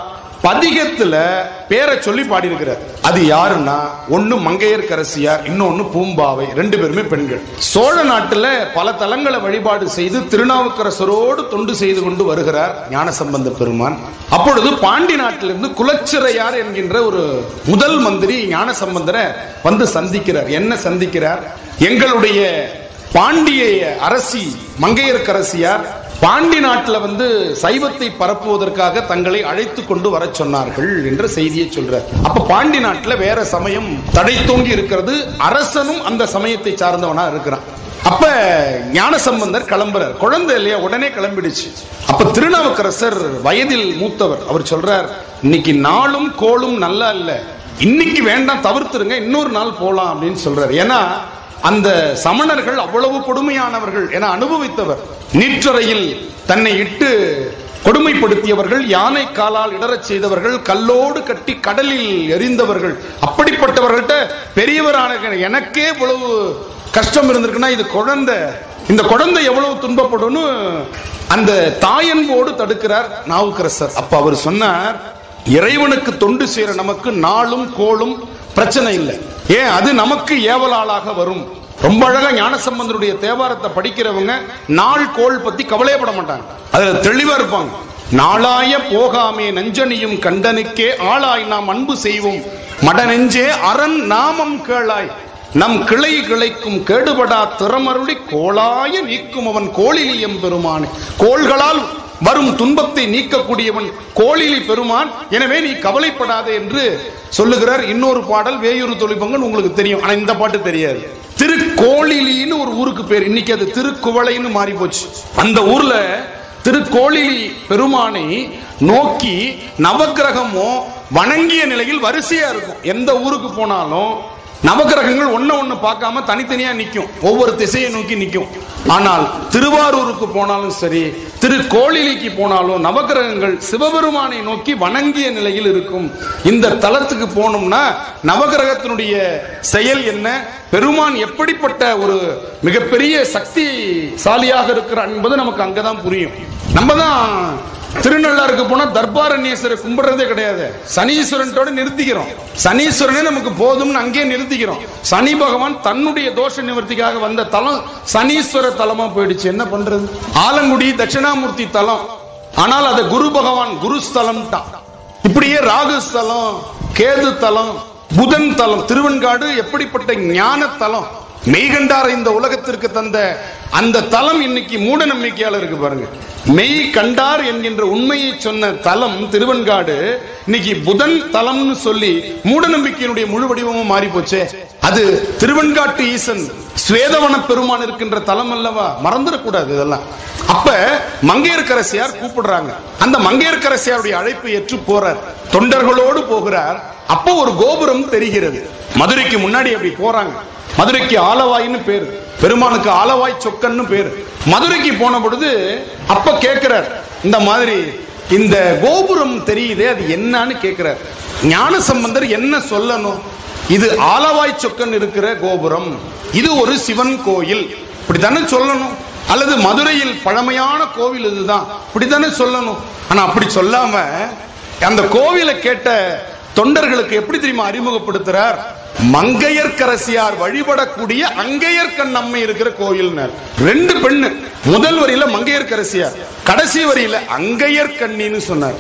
பதிகத்துல பேரை சொல்லி பாடியிருக்கிறார் அது யாருன்னா ஒண்ணு மங்கையர்க்கரசியார் இன்னொன்னு பூம்பாவை ரெண்டு பேருமே பெண்கள் சோழ நாட்டுல பல தலங்களை வழிபாடு செய்து திருநாவுக்கரசரோடு தொண்டு செய்து கொண்டு வருகிறார் ஞானசம்பந்த பெருமான் அப்பொழுது பாண்டி நாட்டிலிருந்து குலச்சிறையார் என்கின்ற ஒரு முதல் மந்திரி ஞானசம்பந்தரை வந்து சந்திக்கிறார் என்ன சந்திக்கிறார் எங்களுடைய பாண்டிய அரசி மங்கையர்க்கரசியார் பாண்டி நாட்டுல வந்து சைவத்தை பரப்புவதற்காக தங்களை அழைத்து கொண்டு வர சொன்னார்கள் என்ற செய்தியை சொல்றார் அப்ப பாண்டி நாட்டுல வேற சமயம் தடை தோங்கி இருக்கிறது அரசனும் அந்த சமயத்தை சார்ந்தவனா இருக்கிறான் அப்ப ஞானசம்பந்தர் கிளம்புறார் குழந்தை இல்லையா உடனே கிளம்பிடுச்சு அப்ப திருநாவுக்கரசர் வயதில் மூத்தவர் அவர் சொல்றார் இன்னைக்கு நாளும் கோளும் நல்லா இல்ல இன்னைக்கு வேண்டாம் தவிர்த்துருங்க இன்னொரு நாள் போலாம் அப்படின்னு சொல்றாரு ஏன்னா அந்த சமணர்கள் அவ்வளவு கொடுமையானவர்கள் என அனுபவித்தவர் நீற்றறையில் தன்னை இட்டு கொடுமைப்படுத்தியவர்கள் யானை காலால் இடறச் செய்தவர்கள் கல்லோடு கட்டி கடலில் எரிந்தவர்கள் அப்படிப்பட்டவர்கள்ட்ட பெரியவரான எனக்கே இவ்வளவு கஷ்டம் இருந்திருக்குன்னா இது குழந்தை இந்த குழந்தை எவ்வளவு துன்பப்படும்னு அந்த தாயன்போடு தடுக்கிறார் நாவுக்கரசர் அப்ப அவர் சொன்னார் இறைவனுக்கு தொண்டு செய்யற நமக்கு நாளும் கோளும் பிரச்சனை இல்லை ஏன் அது நமக்கு ஏவலாளாக வரும் ரொம்ப அழகா ஞானசம்பந்தருடைய தேவாரத்தை படிக்கிறவங்க நாள் கோள் பத்தி கவலையப்பட மாட்டாங்க அதுல தெளிவா இருப்பாங்க நாளாய போகாமே நஞ்சனியும் கண்டனுக்கே ஆளாய் நாம் அன்பு செய்வோம் மடநெஞ்சே அரண் நாமம் கேளாய் நம் கிளை கிளைக்கும் கேடுபடா திறமருளி கோளாய நீக்கும் அவன் கோளிலியம் பெருமான் கோள்களால் வரும் துன்பத்தை நீக்கக்கூடியவன் கோளிலி பெருமான் எனவே நீ கவலைப்படாதே என்று சொல்லுகிறார் இன்னொரு பாடல் வேயூர் தொழிற்பங்கன் உங்களுக்கு தெரியும் ஆனா இந்த பாட்டு தெரியாது திருக்கோளிலின்னு ஒரு ஊருக்கு பேர் இன்னைக்கு அது திருக்குவளைன்னு மாறி போச்சு அந்த ஊர்ல திருக்கோளிலி பெருமானை நோக்கி நவக்கிரகமோ வணங்கிய நிலையில் வரிசையா இருக்கும் எந்த ஊருக்கு போனாலும் நவகிரகங்கள் ஒண்ணு ஒண்ணு பார்க்காம தனித்தனியா நிக்கும் ஒவ்வொரு திசையை நோக்கி நிக்கும் ஆனால் திருவாரூருக்கு போனாலும் சரி திரு கோளிலிக்கு போனாலும் நவகிரகங்கள் சிவபெருமானை நோக்கி வணங்கிய நிலையில் இருக்கும் இந்த தலத்துக்கு போனோம்னா நவகிரகத்தினுடைய செயல் என்ன பெருமான் எப்படிப்பட்ட ஒரு மிகப்பெரிய சக்திசாலியாக இருக்கிறார் என்பது நமக்கு அங்கதான் புரியும் நம்ம தான் திருநள்ளாருக்கு போனா தர்பாரண்யேஸ்வரர் கும்பிடுறதே கிடையாது சனீஸ்வரன்டோட நிறுத்திக்கிறோம் சனீஸ்வரனே நமக்கு போதும்னு அங்கேயே நிறுத்திக்கிறோம் சனி பகவான் தன்னுடைய தோஷ நிவர்த்திக்காக வந்த தலம் சனீஸ்வர தலமா போயிடுச்சு என்ன பண்றது ஆலங்குடி தட்சிணாமூர்த்தி தலம் ஆனால் அது குரு பகவான் குரு ஸ்தலம் தான் இப்படியே ராகு ஸ்தலம் கேது தலம் புதன் தலம் திருவெண்காடு எப்படிப்பட்ட ஞான தலம் மெய்கண்டார இந்த உலகத்திற்கு தந்த அந்த தலம் இன்னைக்கு மூட நம்பிக்கையால இருக்கு பாருங்க மெய் கண்டார் என்கின்ற உண்மையை சொன்ன தலம் திருவெண்காடு இன்னைக்கு புதன் தலம்னு சொல்லி மூட நம்பிக்கையினுடைய முழு வடிவமும் மாறி போச்சே அது திருவெண்காட்டு ஈசன் ஸ்வேதவன பெருமான் இருக்கின்ற தலம் அல்லவா மறந்துடக்கூடாது இதெல்லாம் அப்ப மங்கையர்க்கரசியார் கூப்பிடுறாங்க அந்த மங்கையர்க்கரசியாருடைய அழைப்பு ஏற்று போறார் தொண்டர்களோடு போகிறார் அப்போ ஒரு கோபுரம் தெரிகிறது மதுரைக்கு முன்னாடி அப்படி போறாங்க மதுரைக்கு ஆலவாயின்னு பேரு பெருமானுக்கு ஆலவாய் சொக்கன்னு பேரு மதுரைக்கு போன பொழுது அப்ப கேட்கிறார் இந்த மாதிரி இந்த கோபுரம் தெரியுதே அது என்னன்னு கேட்கிறார் ஞான சம்பந்தர் என்ன சொல்லணும் இது ஆலவாய் சொக்கன் இருக்கிற கோபுரம் இது ஒரு சிவன் கோயில் இப்படித்தானே சொல்லணும் அல்லது மதுரையில் பழமையான கோவில் இதுதான் இப்படித்தானே சொல்லணும் ஆனா அப்படி சொல்லாம அந்த கோவிலை கேட்ட தொண்டர்களுக்கு எப்படி தெரியுமா அறிமுகப்படுத்துறார் மங்கையர்க்கரசியார் வழிபடக்கூடிய அங்கையர் கண்ணம்மை இருக்கிற கோயில் ரெண்டு பெண்ணு முதல் வரியில மங்கையர்க்கரசியார் கடைசி வரியில அங்கையர் கண்ணின்னு சொன்னார்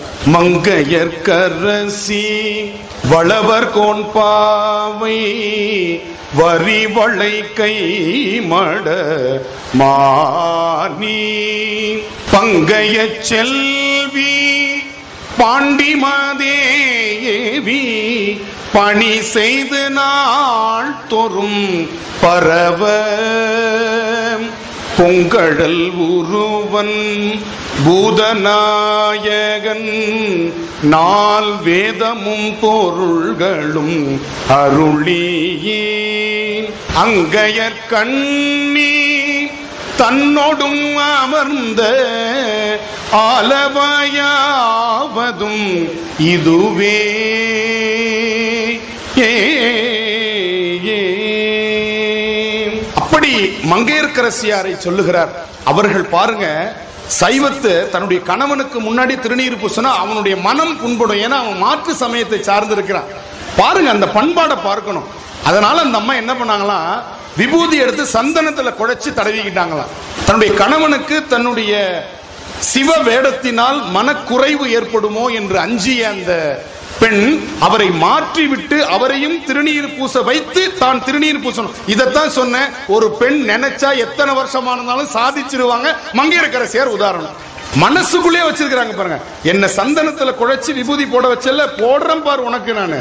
மங்கையர்க்கரசி வளவர் கோன் பாவை வரி வளை கை மட மானி பங்கைய செல்வி பாண்டிமதேவி பணி செய்து நாள் தோறும் பரவ பொங்கழல் உருவன் பூதநாயகன் நால் வேதமும் பொருள்களும் அருளியே அங்கையர் கண்ணி தன்னொடும் அமர்ந்த ஆலவாயாவதும் இதுவே ஏ, ஏ. அப்படி மங்கையர்க்கரசியாரை சொல்லுகிறார் அவர்கள் பாருங்க சைவத்து தன்னுடைய கணவனுக்கு முன்னாடி திருநீர் பூசினா அவனுடைய மனம் புண்படும் ஏன்னா அவன் மாற்று சமயத்தை சார்ந்து இருக்கிறான் பாருங்க அந்த பண்பாடை பார்க்கணும் அதனால அந்த அம்மா என்ன பண்ணாங்களாம் விபூதி எடுத்து சந்தனத்துல குழைச்சு தடவிக்கிட்டாங்களாம் தன்னுடைய கணவனுக்கு தன்னுடைய சிவ வேடத்தினால் மனக்குறைவு ஏற்படுமோ என்று அஞ்சிய அந்த பெண் அவரை மாற்றிவிட்டு அவரையும் திருநீர் பூச வைத்து தான் திருநீர் பூசணும் இதைத்தான் சொன்னேன் ஒரு பெண் நினைச்சா எத்தனை வருஷமானாலும் சாதிச்சிருவாங்க மங்கையரக்கரசியார் உதாரணம் மனசுக்குள்ளே வச்சிருக்கிறாங்க பாருங்க என்ன சந்தனத்துல குழைச்சு விபூதி போட வச்சல போடுறேன் பாரு உனக்கு நானு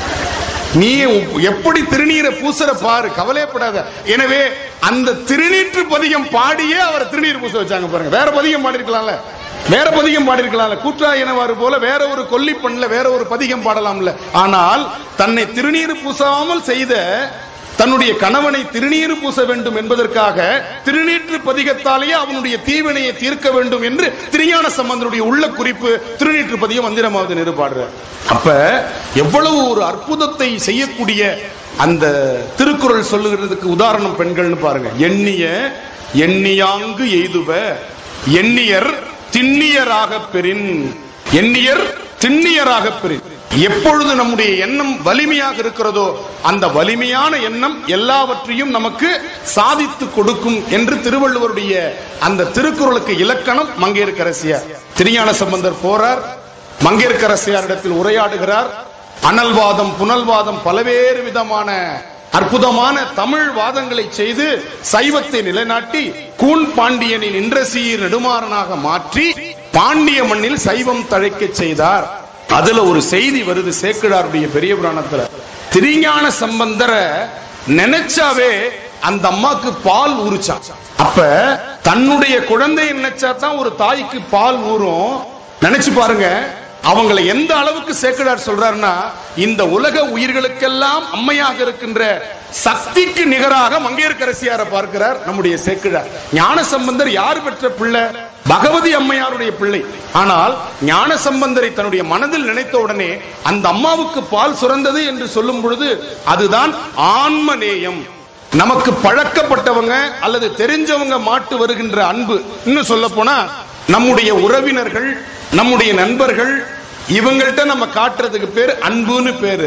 நீ எப்படி திருநீரை பூசுற பாரு கவலைப்படாத எனவே அந்த திருநீற்று பதிகம் பாடியே அவர் திருநீர் பூச வச்சாங்க பாருங்க வேற பதிகம் பாடிருக்கலாம்ல வேற பதிகம் பாடிருக்கலாம்ல கூற்றாயினவாறு போல வேற ஒரு கொல்லி பண்ணல வேற ஒரு பதிகம் பாடலாம்ல ஆனால் தன்னை திருநீர் பூசாமல் செய்த தன்னுடைய கணவனை திருநீர் பூச வேண்டும் என்பதற்காக திருநீற்று பதிகத்தாலேயே அவனுடைய தீவினையை தீர்க்க வேண்டும் என்று திருஞான சம்பந்தனுடைய உள்ள குறிப்பு திருநீற்று பதிகம் மந்திரமாவது நிறுபாடுற அப்ப எவ்வளவு ஒரு அற்புதத்தை செய்யக்கூடிய அந்த திருக்குறள் சொல்லுகிறதுக்கு உதாரணம் பெண்கள்னு பாருங்க எண்ணிய எண்ணியாங்கு எய்துவ எண்ணியர் திண்ணியராக பெறின் எண்ணியர் திண்ணியராக பெறின் எப்பொழுது நம்முடைய எண்ணம் வலிமையாக இருக்கிறதோ அந்த வலிமையான எண்ணம் எல்லாவற்றையும் நமக்கு சாதித்து கொடுக்கும் என்று திருவள்ளுவருடைய அந்த திருக்குறளுக்கு இலக்கணம் மங்கையர்க்கரசியார் திருஞான சம்பந்தர் போறார் மங்கையர்க்கரசியாரிடத்தில் உரையாடுகிறார் அனல்வாதம் புனல்வாதம் பல்வேறு விதமான அற்புதமான தமிழ் வாதங்களை செய்து சைவத்தை நிலைநாட்டி கூன் பாண்டியனின் இன்றசீர் நெடுமாறனாக மாற்றி பாண்டிய மண்ணில் சைவம் தழைக்க செய்தார் அதுல ஒரு செய்தி வருது சேக்கிழாருடைய பெரிய புராணத்துல திருஞான சம்பந்தர நினைச்சாவே அந்த அம்மாக்கு பால் ஊறுச்சான் அப்ப தன்னுடைய குழந்தையை நினைச்சா தான் ஒரு தாய்க்கு பால் ஊறும் நினைச்சு பாருங்க அவங்களை எந்த அளவுக்கு சேக்கிழார் சொல்றாருன்னா இந்த உலக உயிர்களுக்கெல்லாம் அம்மையாக இருக்கின்ற சக்திக்கு நிகராக மங்கையர்க்கரசியாரை பார்க்கிறார் நம்முடைய சேக்கிழார் ஞான சம்பந்தர் யார் பெற்ற பிள்ளை பகவதி அம்மையாருடைய பிள்ளை ஆனால் ஞான சம்பந்தரை தன்னுடைய மனதில் நினைத்த உடனே அந்த அம்மாவுக்கு பால் சுரந்தது என்று சொல்லும் பொழுது அதுதான் ஆன்மநேயம் நமக்கு பழக்கப்பட்டவங்க அல்லது தெரிஞ்சவங்க மாட்டு வருகின்ற அன்பு இன்னும் சொல்ல போனா நம்முடைய உறவினர்கள் நம்முடைய நண்பர்கள் இவங்கள்ட்ட நம்ம காட்டுறதுக்கு பேர் அன்புன்னு பேரு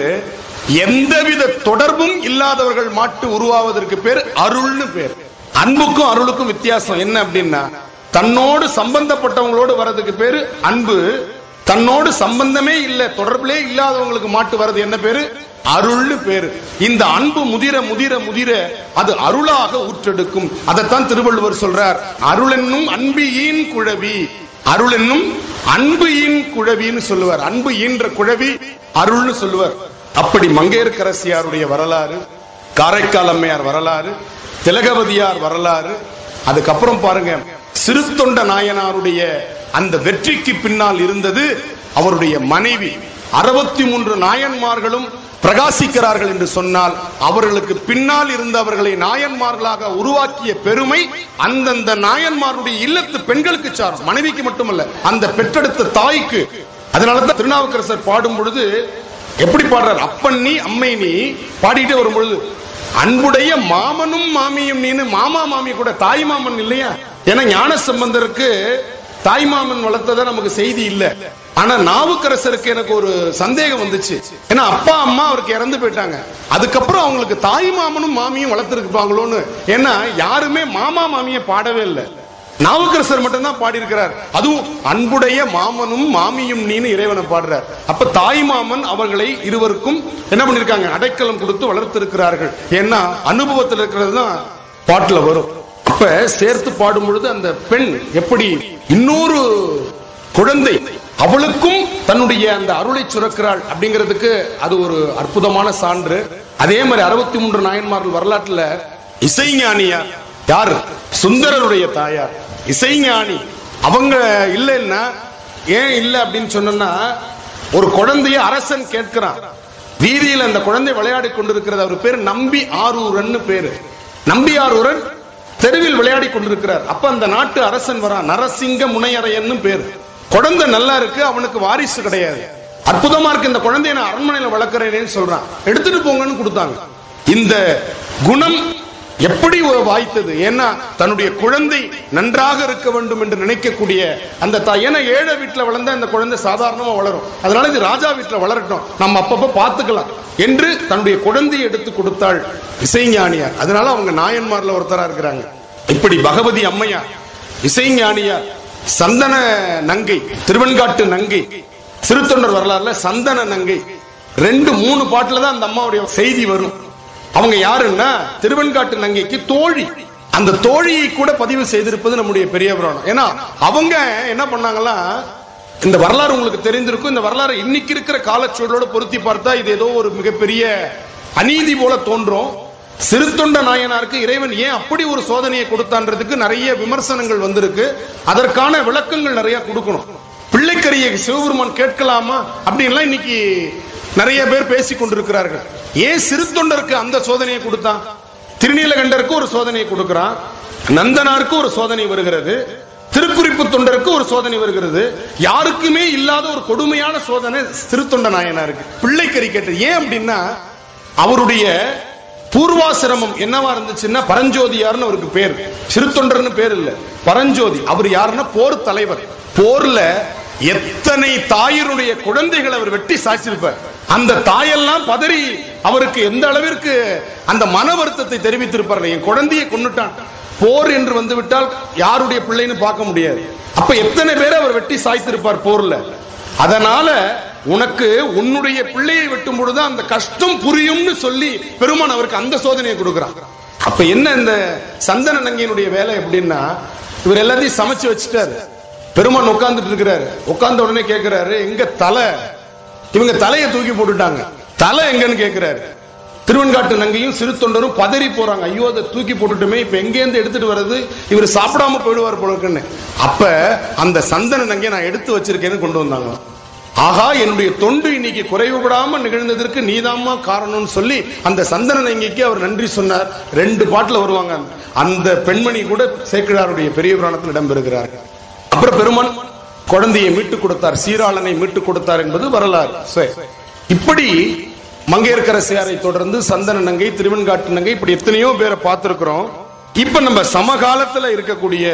எந்தவித தொடர்பும் இல்லாதவர்கள் மாட்டு உருவாவதற்கு பேர் அருள்னு பேர் அன்புக்கும் அருளுக்கும் வித்தியாசம் என்ன அப்படின்னா தன்னோடு சம்பந்தப்பட்டவங்களோடு வர்றதுக்கு பேரு அன்பு தன்னோடு சம்பந்தமே இல்ல தொடர்பிலே இல்லாதவங்களுக்கு மாட்டு வர்றது என்ன பேரு அருள்னு பேரு இந்த அன்பு முதிர முதிர முதிர அது அருளாக ஊற்றெடுக்கும் அதைத்தான் திருவள்ளுவர் சொல்றார் அருள் என்னும் அன்பியின் குழவி அருள் என்னும் அன்பு ஈன் குழவின்னு சொல்லுவார் அன்பு ஈன்ற குழவி அருள்னு சொல்லுவார் அப்படி மங்கையர்க்கரசியாருடைய வரலாறு காரைக்கால் அம்மையார் வரலாறு திலகவதியார் வரலாறு அதுக்கப்புறம் பாருங்க சிறுத்தொண்ட நாயனாருடைய அந்த வெற்றிக்கு பின்னால் இருந்தது அவருடைய மனைவி அறுபத்தி மூன்று நாயன்மார்களும் பிரகாசிக்கிறார்கள் என்று சொன்னால் அவர்களுக்கு பின்னால் இருந்தவர்களை நாயன்மார்களாக உருவாக்கிய பெருமை அந்தந்த நாயன்மாருடைய இல்லத்து பெண்களுக்கு சாரும் மனைவிக்கு மட்டுமல்ல அந்த பெற்றெடுத்த தாய்க்கு அதனாலதான் திருநாவுக்கரசர் பாடும் பொழுது எப்படி பாடுறார் அப்பன் நீ அம்மை நீ பாடிட்டே வரும் பொழுது அன்புடைய மாமனும் மாமியும் நீனு மாமா மாமி கூட தாய் மாமன் இல்லையா ஏன்னா ஞான சம்பந்தருக்கு தாய் மாமன் வளர்த்தத நமக்கு செய்தி இல்ல ஆனா நாவுக்கரசருக்கு எனக்கு ஒரு சந்தேகம் வந்துச்சு ஏன்னா அப்பா அம்மா அவருக்கு இறந்து போயிட்டாங்க அதுக்கப்புறம் அவங்களுக்கு தாய் மாமனும் மாமியும் வளர்த்துருப்பாங்களோன்னு ஏன்னா யாருமே மாமா மாமிய பாடவே இல்லை நாவுக்கரசர் மட்டும்தான் பாடி இருக்கிறார் அதுவும் அன்புடைய மாமனும் மாமியும் நீனு இறைவனை பாடுறார் அப்ப தாய் மாமன் அவர்களை இருவருக்கும் என்ன பண்ணிருக்காங்க அடைக்கலம் கொடுத்து வளர்த்திருக்கிறார்கள் ஏன்னா அனுபவத்தில் இருக்கிறது தான் பாட்டுல வரும் அப்ப சேர்த்து பாடும் பொழுது அந்த பெண் எப்படி இன்னொரு குழந்தை அவளுக்கும் தன்னுடைய அந்த அருளை சுரக்கிறாள் அப்படிங்கிறதுக்கு அது ஒரு அற்புதமான சான்று அதே மாதிரி அறுபத்தி மூன்று நாயன்மார்கள் வரலாற்றுல இசைஞானியா யார் சுந்தரருடைய தாயார் இசைஞானி அவங்க இல்லைன்னா ஏன் இல்லை அப்படின்னு சொன்னா ஒரு குழந்தைய அரசன் கேட்கிறான் வீதியில் அந்த குழந்தை விளையாடி கொண்டிருக்கிறது அவர் பேர் நம்பி ஆரூரன் பேரு நம்பி ஆரூரன் தெருவில் விளையாடி கொண்டிருக்கிறார் அப்ப அந்த நாட்டு அரசன் வரான் நரசிங்க முனையரையன்னு பேர் குழந்தை நல்லா இருக்கு அவனுக்கு வாரிசு கிடையாது அற்புதமா இருக்கு இந்த குழந்தைய நான் அரண்மனையில வளர்க்கிறேன்னு சொல்றான் எடுத்துட்டு போங்கன்னு கொடுத்தாங்க இந்த குணம் எப்படி வாய்த்தது ஏன்னா தன்னுடைய குழந்தை நன்றாக இருக்க வேண்டும் என்று நினைக்கக்கூடிய அந்த தாய் ஏன்னா ஏழை வீட்டுல வளர்ந்த அந்த குழந்தை சாதாரணமா வளரும் அதனால இது ராஜா வீட்டுல வளரட்டும் நம்ம அப்பப்ப பார்த்துக்கலாம் என்று தன்னுடைய குழந்தையை எடுத்து கொடுத்தாள் இசைஞானியார் அதனால அவங்க நாயன்மார்ல ஒருத்தரா இருக்கிறாங்க இப்படி பகவதி அம்மையார் இசைஞானியார் சந்தன நங்கை திருவெண்காட்டு நங்கை சிறுத்தொண்டர் வரலாறுல சந்தன நங்கை ரெண்டு மூணு பாட்டுல தான் அந்த அம்மாவுடைய செய்தி வரும் அவங்க யாருன்னா திருவெண்காட்டு நங்கைக்கு தோழி அந்த தோழியை கூட பதிவு செய்திருப்பது நம்முடைய பெரிய புராணம் ஏன்னா அவங்க என்ன பண்ணாங்களா இந்த வரலாறு உங்களுக்கு தெரிந்திருக்கும் இந்த வரலாறு இன்னைக்கு இருக்கிற காலச்சூழலோட பொருத்தி பார்த்தா இது ஏதோ ஒரு மிகப்பெரிய அநீதி போல தோன்றும் சிறுத்தொண்ட நாயனாருக்கு இறைவன் ஏன் அப்படி ஒரு சோதனையை கொடுத்தான்றதுக்கு நிறைய விமர்சனங்கள் வந்திருக்கு அதற்கான விளக்கங்கள் நிறைய கொடுக்கணும் பிள்ளைக்கரியை சிவபெருமான் கேட்கலாமா அப்படின்லாம் இன்னைக்கு நிறைய பேர் பேசிக் கொண்டிருக்கிறார்கள் ஏன் சிறு தொண்டருக்கு அந்த சோதனையை கொடுத்தான் திருநீலகண்டருக்கு ஒரு சோதனையை கொடுக்கிறான் நந்தனாருக்கு ஒரு சோதனை வருகிறது திருக்குறிப்பு தொண்டருக்கு ஒரு சோதனை வருகிறது யாருக்குமே இல்லாத ஒரு கொடுமையான சோதனை திருத்தொண்ட நாயனாருக்கு பிள்ளைக்கறி கேட்டது ஏன் அப்படின்னா அவருடைய பூர்வாசிரமம் என்னவா இருந்துச்சுன்னா பரஞ்சோதியார்னு அவருக்கு பேர் சிறுத்தொண்டர்னு பேர் இல்ல பரஞ்சோதி அவர் யாருன்னா போர் தலைவர் போர்ல எத்தனை தாயருடைய குழந்தைகள் அவர் வெட்டி சாய்ச்சிருப்பார் அந்த தாயெல்லாம் பதறி அவருக்கு எந்த அளவிற்கு அந்த மன வருத்தத்தை தெரிவித்திருப்பார் என் குழந்தையை கொன்னுட்டான் போர் என்று வந்து விட்டால் யாருடைய பிள்ளைன்னு பார்க்க முடியாது அப்ப எத்தனை பேர் அவர் வெட்டி சாய்த்திருப்பார் போர்ல அதனால உனக்கு உன்னுடைய பிள்ளையை வெட்டும் பொழுது அந்த கஷ்டம் புரியும்னு சொல்லி பெருமான் அவருக்கு அந்த சோதனையை கொடுக்கிறான் அப்ப என்ன இந்த சந்தன நங்கையினுடைய வேலை எப்படின்னா இவர் எல்லாத்தையும் சமைச்சு வச்சுட்டாரு பெருமான் உட்கார்ந்துட்டு இருக்கிறாரு உட்கார்ந்த உடனே கேட்கிறாரு எங்க தலை இவங்க தலையை தூக்கி போட்டுட்டாங்க தலை எங்கன்னு கேட்கிறாரு திருவெண்காட்டு நங்கையும் சிறு தொண்டரும் பதறி போறாங்க ஐயோ அதை தூக்கி போட்டுட்டுமே இப்ப எங்கேருந்து எடுத்துட்டு வர்றது இவர் சாப்பிடாம போயிடுவார் போல இருக்குன்னு அப்ப அந்த சந்தன நங்கை நான் எடுத்து வச்சிருக்கேன்னு கொண்டு வந்தாங்க ஆகா என்னுடைய தொண்டு இன்னைக்கு குறைவுபடாம நிகழ்ந்ததற்கு நீதாம்மா காரணம்னு சொல்லி அந்த சந்தன நங்கைக்கு அவர் நன்றி சொன்னார் ரெண்டு பாட்டுல வருவாங்க அந்த பெண்மணி கூட சேக்கிழாருடைய பெரிய புராணத்தில் இடம்பெறுகிறார்கள் அப்புறம் பெருமான் குழந்தையை மீட்டு கொடுத்தார் சீராளனை மீட்டு கொடுத்தார் என்பது வரலாறு சரி. இப்படி மங்கையர்க்கரசியாரை தொடர்ந்து சந்தன நங்கை திருவெண்காட்டு நங்கை இப்படி எத்தனையோ பேரை பார்த்திருக்கிறோம் இப்ப நம்ம சமகாலத்துல இருக்கக்கூடிய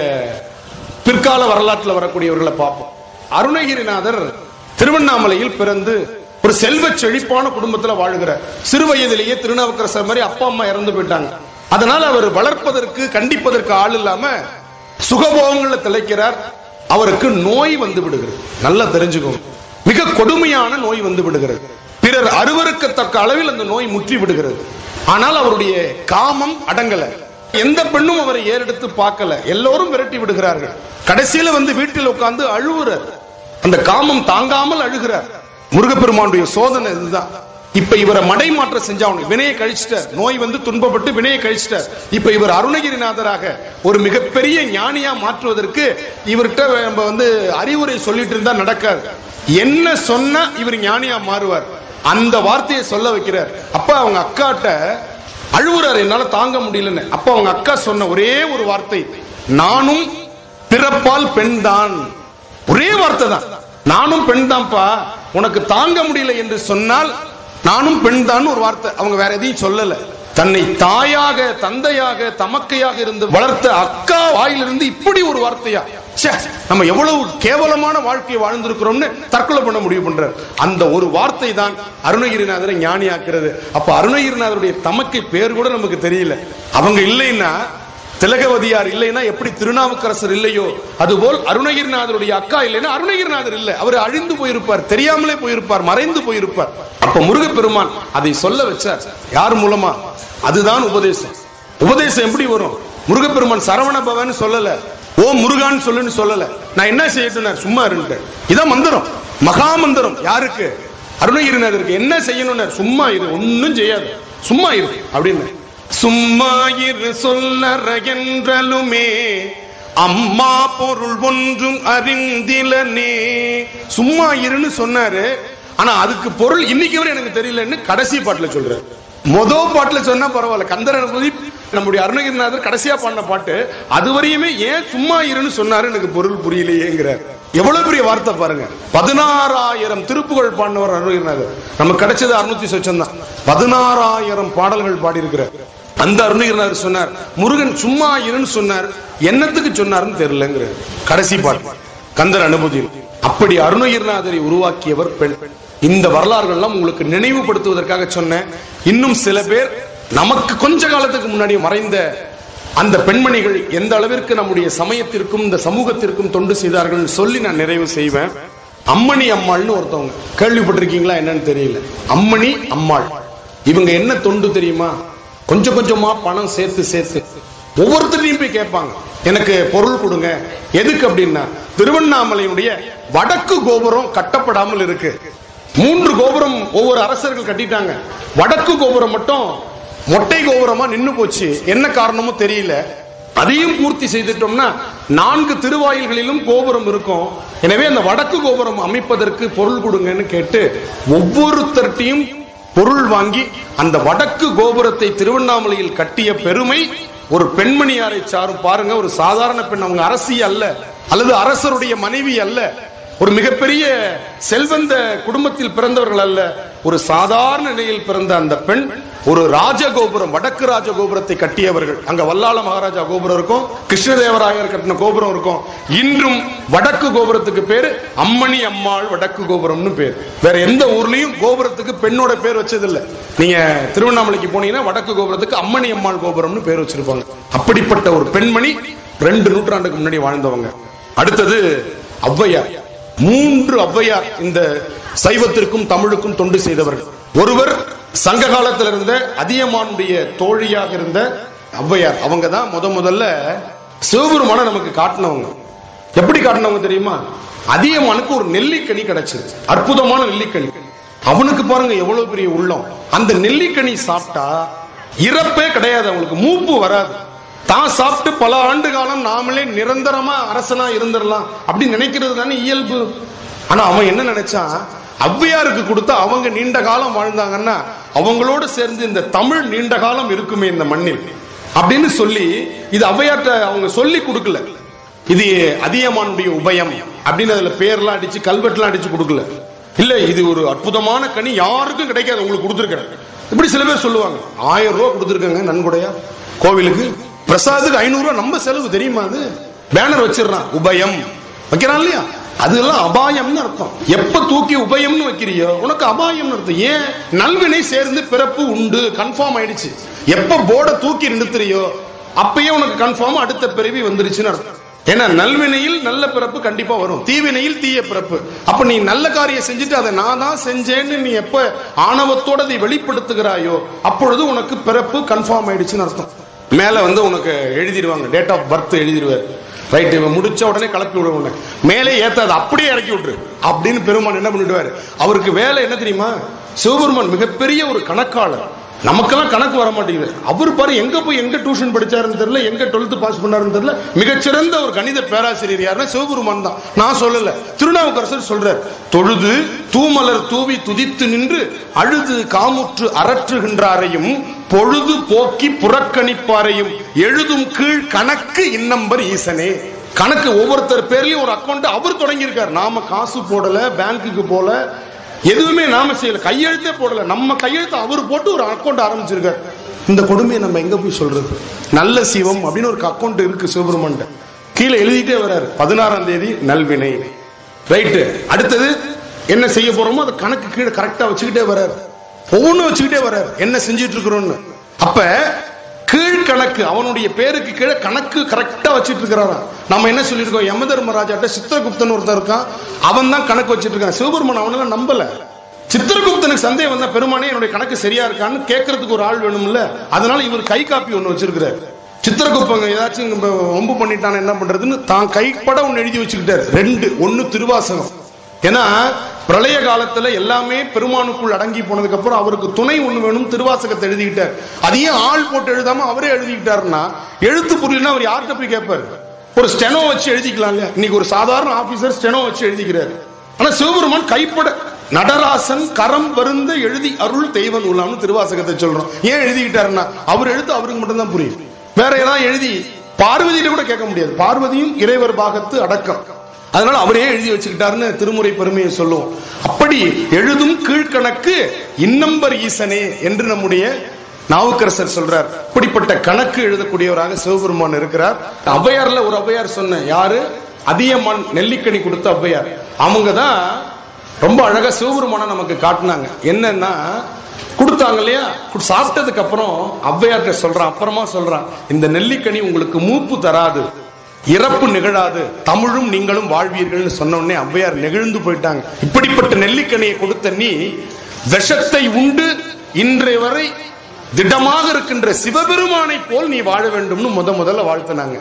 பிற்கால வரலாற்றுல வரக்கூடியவர்களை பார்ப்போம் அருணகிரிநாதர் திருவண்ணாமலையில் பிறந்து ஒரு செல்வ செழிப்பான குடும்பத்துல வாழுகிறார் சிறு வயதிலேயே திருநாவுக்கரசர் மாதிரி அப்பா அம்மா இறந்து போயிட்டாங்க அதனால அவர் வளர்ப்பதற்கு கண்டிப்பதற்கு ஆள் இல்லாம சுகபோகங்களை திளைக்கிறார் அவருக்கு நோய் வந்து விடுகிறது நல்லா தெரிஞ்சுக்கோங்க மிக கொடுமையான நோய் வந்து விடுகிறது பிறர் அருவருக்கத்தக்க அளவில் அந்த நோய் முற்றி விடுகிறது ஆனால் அவருடைய காமம் அடங்கல எந்த பெண்ணும் அவரை ஏறெடுத்து பார்க்கல எல்லோரும் விரட்டி விடுகிறார்கள் கடைசியில வந்து வீட்டில் உட்கார்ந்து அழுவுறார் அந்த காமம் தாங்காமல் அழுகிறார் முருகப்பெருமானுடைய சோதனை இதுதான் இப்ப இவரை மடை மாற்றம் செஞ்சா அவனுக்கு வினையை கழிச்சிட்டார் நோய் வந்து துன்பப்பட்டு வினையை கழிச்சிட்டார் இப்ப இவர் அருணகிரிநாதராக ஒரு மிகப்பெரிய ஞானியா மாற்றுவதற்கு இவர்கிட்ட நம்ம வந்து அறிவுரை சொல்லிட்டு இருந்தா நடக்காது என்ன சொன்னா இவர் ஞானியா மாறுவார் அந்த வார்த்தையை சொல்ல வைக்கிறார் அப்ப அவங்க அக்காட்ட அழுவுறாரு என்னால தாங்க முடியலன்னு அப்ப அவங்க அக்கா சொன்ன ஒரே ஒரு வார்த்தை நானும் பிறப்பால் பெண்தான் ஒரே வார்த்தை தான் நானும் பெண் தான்ப்பா உனக்கு தாங்க முடியல என்று சொன்னால் நானும் பெண் தான் ஒரு வார்த்தை அவங்க வேற எதையும் சொல்லல தன்னை தாயாக தந்தையாக தமக்கையாக இருந்து வளர்த்த அக்கா வாயிலிருந்து இப்படி ஒரு வார்த்தையா ச்சே, நம்ம எவ்வளவு கேவலமான வாழ்க்கையை வாழ்ந்திருக்கிறோம்னு தற்கொலை பண்ண முடிவு பண்றார் அந்த ஒரு வார்த்தை தான் அருணகிரிநாதரை ஞானியாக்குறது அப்ப அருணகிரிநாதருடைய தமக்கை பேர் கூட நமக்கு தெரியல அவங்க இல்லைன்னா திலகவதியார் இல்லைன்னா எப்படி திருநாவுக்கரசர் இல்லையோ அதுபோல் அருணகிரிநாதருடைய அக்கா இல்லைன்னா அருணகிரிநாதர் இல்லை அவர் அழிந்து போயிருப்பார் தெரியாமலே போயிருப்பார் மறைந்து போயிருப்பார் அப்ப முருகப்பெருமான் அதை சொல்ல வச்சார் யார் மூலமா அதுதான் உபதேசம் உபதேசம் எப்படி வரும் முருகப்பெருமான் சரவண பவன் சொல்லல ஓ முருகான்னு சொல்லுன்னு சொல்லல நான் என்ன செய்யட்டும் சும்மா இருந்தேன் இதான் மந்திரம் மகா மந்திரம் யாருக்கு அருணகிரிநாதருக்கு என்ன செய்யணும்னு சும்மா இரு ஒன்னும் செய்யாது சும்மா இரு அப்படின்னு சும்மா இரு சொல்லற என்றலுமே அம்மா பொருள் ஒன்றும் அறிந்திலனே சும்மா இருன்னு சொன்னாரு ஆனா அதுக்கு பொருள் இன்னைக்கு வரை எனக்கு தெரியலன்னு கடைசி பாட்டுல சொல்றாரு மொத பாட்டுல சொன்னா பரவாயில்ல கந்தரர் முதி நம்முடைய அருணகிரிநாதர் கடைசியா பாடின பாட்டு அது வரையுமே ஏன் சும்மா இருன்னு சொன்னாரு எனக்கு பொருள் புரியலையேங்கிறார் எவ்வளவு பெரிய வார்த்தை பாருங்க பதினாறாயிரம் திருப்புகழ் பாடினவர் அருணகிரிநாதர் நமக்கு கிடைச்சது அறுநூத்தி சொச்சம் தான் பதினாறாயிரம் பாடல்கள் பாடியிருக்கிறார் அந்த அருணகிரிநாதர் சொன்னார் முருகன் சும்மா இருன்னு சொன்னார் என்னத்துக்கு சொன்னார்னு தெரியலங்கிற கடைசி பாட்டு கந்தர் அனுபூதி அப்படி அருணகிரிநாதரை உருவாக்கியவர் பெண் இந்த வரலாறுகள்லாம் உங்களுக்கு நினைவுபடுத்துவதற்காக சொன்னேன் இன்னும் சில பேர் நமக்கு கொஞ்ச காலத்துக்கு முன்னாடி மறைந்த அந்த பெண்மணிகள் எந்த அளவிற்கு நம்முடைய சமயத்திற்கும் இந்த சமூகத்திற்கும் தொண்டு செய்தார்கள் சொல்லி நான் நிறைவு செய்வேன் அம்மணி அம்மாள்னு ஒருத்தவங்க கேள்விப்பட்டிருக்கீங்களா என்னன்னு தெரியல அம்மணி அம்மாள் இவங்க என்ன தொண்டு தெரியுமா கொஞ்சம் கொஞ்சமா பணம் சேர்த்து சேர்த்து ஒவ்வொருத்தரையும் போய் கேட்பாங்க எனக்கு பொருள் கொடுங்க எதுக்கு அப்படின்னா திருவண்ணாமலையினுடைய வடக்கு கோபுரம் கட்டப்படாமல் இருக்கு மூன்று கோபுரம் ஒவ்வொரு அரசர்கள் கட்டிட்டாங்க வடக்கு கோபுரம் மட்டும் மொட்டை கோபுரமா நின்னு போச்சு என்ன காரணமோ தெரியல அதையும் பூர்த்தி செய்துட்டோம்னா நான்கு திருவாயில்களிலும் கோபுரம் இருக்கும் எனவே அந்த வடக்கு கோபுரம் அமைப்பதற்கு பொருள் கொடுங்கன்னு கேட்டு ஒவ்வொருத்தர்ட்டையும் பொருள் வாங்கி அந்த வடக்கு கோபுரத்தை திருவண்ணாமலையில் கட்டிய பெருமை ஒரு பெண்மணியாரை சாரும் பாருங்க ஒரு சாதாரண பெண் அவங்க அரசி அல்ல அல்லது அரசருடைய மனைவி அல்ல ஒரு மிகப்பெரிய செல்வந்த குடும்பத்தில் பிறந்தவர்கள் அல்ல ஒரு சாதாரண நிலையில் பிறந்த அந்த பெண் ஒரு ராஜகோபுரம் வடக்கு ராஜகோபுரத்தை கட்டியவர்கள் அங்க வல்லாள மகாராஜா கோபுரம் இருக்கும் கிருஷ்ணதேவராயர் கட்டின கோபுரம் இருக்கும் இன்றும் வடக்கு கோபுரத்துக்கு பேரு அம்மணி அம்மாள் வடக்கு கோபுரம்னு பேர் வேற எந்த ஊர்லயும் கோபுரத்துக்கு பெண்ணோட பேர் வச்சதில்ல நீங்க திருவண்ணாமலைக்கு போனீங்கன்னா வடக்கு கோபுரத்துக்கு அம்மணி அம்மாள் கோபுரம்னு பேர் வச்சிருப்பாங்க அப்படிப்பட்ட ஒரு பெண்மணி ரெண்டு நூற்றாண்டுக்கு முன்னாடி வாழ்ந்தவங்க அடுத்தது ஔவையார் மூன்று ஔவையார் இந்த சைவத்திற்கும் தமிழுக்கும் தொண்டு செய்தவர்கள் ஒருவர் சங்க காலத்தில் இருந்த அதியமானுடைய தோழியாக இருந்த ஔவையார் அவங்க தான் முத முதல்ல சிவபெருமான நமக்கு காட்டினவங்க எப்படி காட்டினவங்க தெரியுமா அதியமானுக்கு ஒரு நெல்லிக்கனி கிடைச்சது அற்புதமான நெல்லிக்கனி அவனுக்கு பாருங்க எவ்வளவு பெரிய உள்ளம் அந்த நெல்லிக்கனி சாப்பிட்டா இறப்பே கிடையாது அவங்களுக்கு மூப்பு வராது தான் சாப்பிட்டு பல ஆண்டு காலம் நாமளே நிரந்தரமா அரசனா இருந்துடலாம் அப்படி நினைக்கிறது தானே இயல்பு ஆனா அவன் என்ன நினைச்சான் ஔவையாருக்கு கொடுத்தா அவங்க நீண்ட காலம் வாழ்ந்தாங்கன்னா அவங்களோட சேர்ந்து இந்த தமிழ் நீண்ட காலம் இருக்குமே இந்த மண்ணில் அப்படின்னு சொல்லி இது ஔவையார்ட்ட அவங்க சொல்லி கொடுக்கல இது அதியமானுடைய உபயம் அப்படின்னு அதுல பேர்லாம் அடிச்சு கல்வெட்டுலாம் அடிச்சு கொடுக்கல இல்ல இது ஒரு அற்புதமான கனி யாருக்கும் கிடைக்காது உங்களுக்கு கொடுத்துருக்கேன் இப்படி சில பேர் சொல்லுவாங்க ஆயிரம் ரூபாய் கொடுத்துருக்காங்க நன்கொடையா கோவிலுக்கு பிரசாதுக்கு ஐநூறு ரூபாய் நம்ம செலவு தெரியுமா அது பேனர் வச்சிடறான் உபயம் வைக்கிறான் இல்லையா அதெல்லாம் அபாயம்னு அர்த்தம் எப்ப தூக்கி உபயம்னு வைக்கிறியோ உனக்கு அபாயம்னு அர்த்தம் ஏன் நல்வினை சேர்ந்து பிறப்பு உண்டு கன்ஃபார்ம் ஆயிடுச்சு எப்ப போர்டை தூக்கி நிறுத்துறியோ அப்பயே உனக்கு கன்ஃபார்ம் அடுத்த பிறவி வந்துருச்சுன்னு அர்த்தம் ஏன்னா நல்வினையில் நல்ல பிறப்பு கண்டிப்பா வரும் தீவினையில் தீய பிறப்பு அப்ப நீ நல்ல காரியம் செஞ்சுட்டு அதை நான் தான் செஞ்சேன்னு நீ எப்ப ஆணவத்தோட அதை வெளிப்படுத்துகிறாயோ அப்பொழுது உனக்கு பிறப்பு கன்ஃபார்ம் ஆயிடுச்சுன்னு அர்த்தம் மேல வந்து உனக்கு எழுதிடுவாங்க டேட் ஆஃப் பர்த் எழுதிடுவார் ரைட் இவன் முடிச்ச உடனே கலப்பி விட உடனே மேலே ஏத்தாது அப்படியே இறக்கி விட்டுரு அப்படின்னு பெருமான் என்ன பண்ணிடுவாரு அவருக்கு வேலை என்ன தெரியுமா சிவபெருமான் மிகப்பெரிய ஒரு கணக்காளர் நமக்கெல்லாம் கணக்கு வர மாட்டேங்குது அவர் பாரு எங்க போய் எங்க டியூஷன் படிச்சாருன்னு தெரியல எங்க டுவெல்த் பாஸ் பண்ணாருன்னு தெரியல மிகச்சிறந்த ஒரு கணித பேராசிரியர் யாருன்னா சிவபெருமான் தான் நான் சொல்லல திருநாவுக்கரசர் சொல்றார் தொழுது தூமலர் தூவி துதித்து நின்று அழுது காமுற்று அரற்றுகின்றாரையும் பொழுது போக்கி புறக்கணிப்பாரையும் எழுதும் கீழ் கணக்கு இன்னம்பர் ஈசனே கணக்கு ஒவ்வொருத்தர் பேர்லயும் ஒரு அக்கௌண்ட் அவர் தொடங்கி இருக்காரு நாம காசு போடல பேங்க்குக்கு போல எதுவுமே நாம செய்யல கையெழுத்தே போடல நம்ம கையெழுத்து அவர் போட்டு ஒரு அக்கௌண்ட் ஆரம்பிச்சிருக்காரு இந்த கொடுமையை நம்ம எங்க போய் சொல்றது நல்ல சிவம் அப்படின்னு ஒரு அக்கௌண்ட் இருக்கு சிவபெருமன் கீழே எழுதிட்டே வர்றாரு பதினாறாம் தேதி நல்வினை ரைட்டு அடுத்தது என்ன செய்ய போறோமோ அதை கணக்கு கீழே கரெக்டா வச்சுக்கிட்டே வர்றாரு ஒவ்வொன்றும் வச்சுக்கிட்டே வர்றாரு என்ன செஞ்சிட்டு இருக்கிறோம்னு அப்ப கீழ்கணக்கு அவனுடைய பேருக்கு கீழே கணக்கு கரெக்டா வச்சிட்டு இருக்கிறாரா நம்ம என்ன சொல்லியிருக்கோம் யம தர்மராஜாட்ட சித்திரகுப்தன் ஒருத்தர் இருக்கான் அவன் தான் கணக்கு வச்சிட்டு இருக்கான் சிவபெருமன் அவனெல்லாம் நம்பல சித்திரகுப்தனுக்கு சந்தேகம் வந்தா பெருமானே என்னுடைய கணக்கு சரியா இருக்கான்னு கேட்கறதுக்கு ஒரு ஆள் வேணும்ல அதனால இவர் கை காப்பி ஒண்ணு வச்சிருக்கிறார் சித்திரகுப்தங்க ஏதாச்சும் நம்ம ஒம்பு பண்ணிட்டான என்ன பண்றதுன்னு தான் கைப்பட ஒன்னு எழுதி வச்சுக்கிட்டாரு ரெண்டு ஒன்னு திருவாசகம் ஏன்னா பிரளய காலத்துல எல்லாமே பெருமானுக்குள் அடங்கி போனதுக்கு அப்புறம் அவருக்கு துணை ஒண்ணு வேணும் திருவாசகத்தை எழுதிக்கிட்டார் அதையே ஆள் போட்டு எழுதாம அவரே எழுதிக்கிட்டாருன்னா எழுத்து புரியலன்னா அவர் யார்கிட்ட போய் கேட்பாரு ஒரு ஸ்டெனோ வச்சு எழுதிக்கலாம் இல்லையா இன்னைக்கு ஒரு சாதாரண ஆபீசர் ஸ்டெனோ வச்சு எழுதிக்கிறாரு ஆனா சிவபெருமான் கைப்பட நடராசன் கரம் வருந்த எழுதி அருள் தெய்வன் உள்ளாம்னு திருவாசகத்தை சொல்றோம் ஏன் எழுதிக்கிட்டாருன்னா அவர் எழுத்து அவருக்கு மட்டும் தான் புரியும் வேற ஏதாவது எழுதி பார்வதியில கூட கேட்க முடியாது பார்வதியும் இறைவர் பாகத்து அடக்கம் அதனால அவரே எழுதி வச்சுக்கிட்டாருன்னு திருமுறை பெருமையை சொல்லுவோம் அப்படி எழுதும் கீழ்கணக்கு இன்னம்பர் ஈசனே என்று நம்முடைய நாவுக்கரசர் சொல்றார் இப்படிப்பட்ட கணக்கு எழுதக்கூடியவராக சிவபெருமான் இருக்கிறார் ஔவையார்ல ஒரு ஔவையார் சொன்ன யாரு அதியமான் நெல்லிக்கனி கொடுத்த ஔவையார் அவங்க தான் ரொம்ப அழகா சிவபெருமான நமக்கு காட்டினாங்க என்னன்னா கொடுத்தாங்க இல்லையா கு- சாப்பிட்டதுக்கு அப்புறம் ஔவையார்ட்ட சொல்றான் அப்புறமா சொல்றான் இந்த நெல்லிக்கனி உங்களுக்கு மூப்பு தராது இறப்பு நிகழாது தமிழும் நீங்களும் வாழ்வீர்கள்னு சொன்ன உடனே ஔவையார் நெகிழ்ந்து போயிட்டாங்க இப்படிப்பட்ட நெல்லிக்கனியை கொடுத்த நீ விஷத்தை உண்டு இன்றைய வரை திடமாக இருக்கின்ற சிவபெருமானை போல் நீ வாழ வேண்டும்னு முத முதல்ல வாழ்த்தினாங்க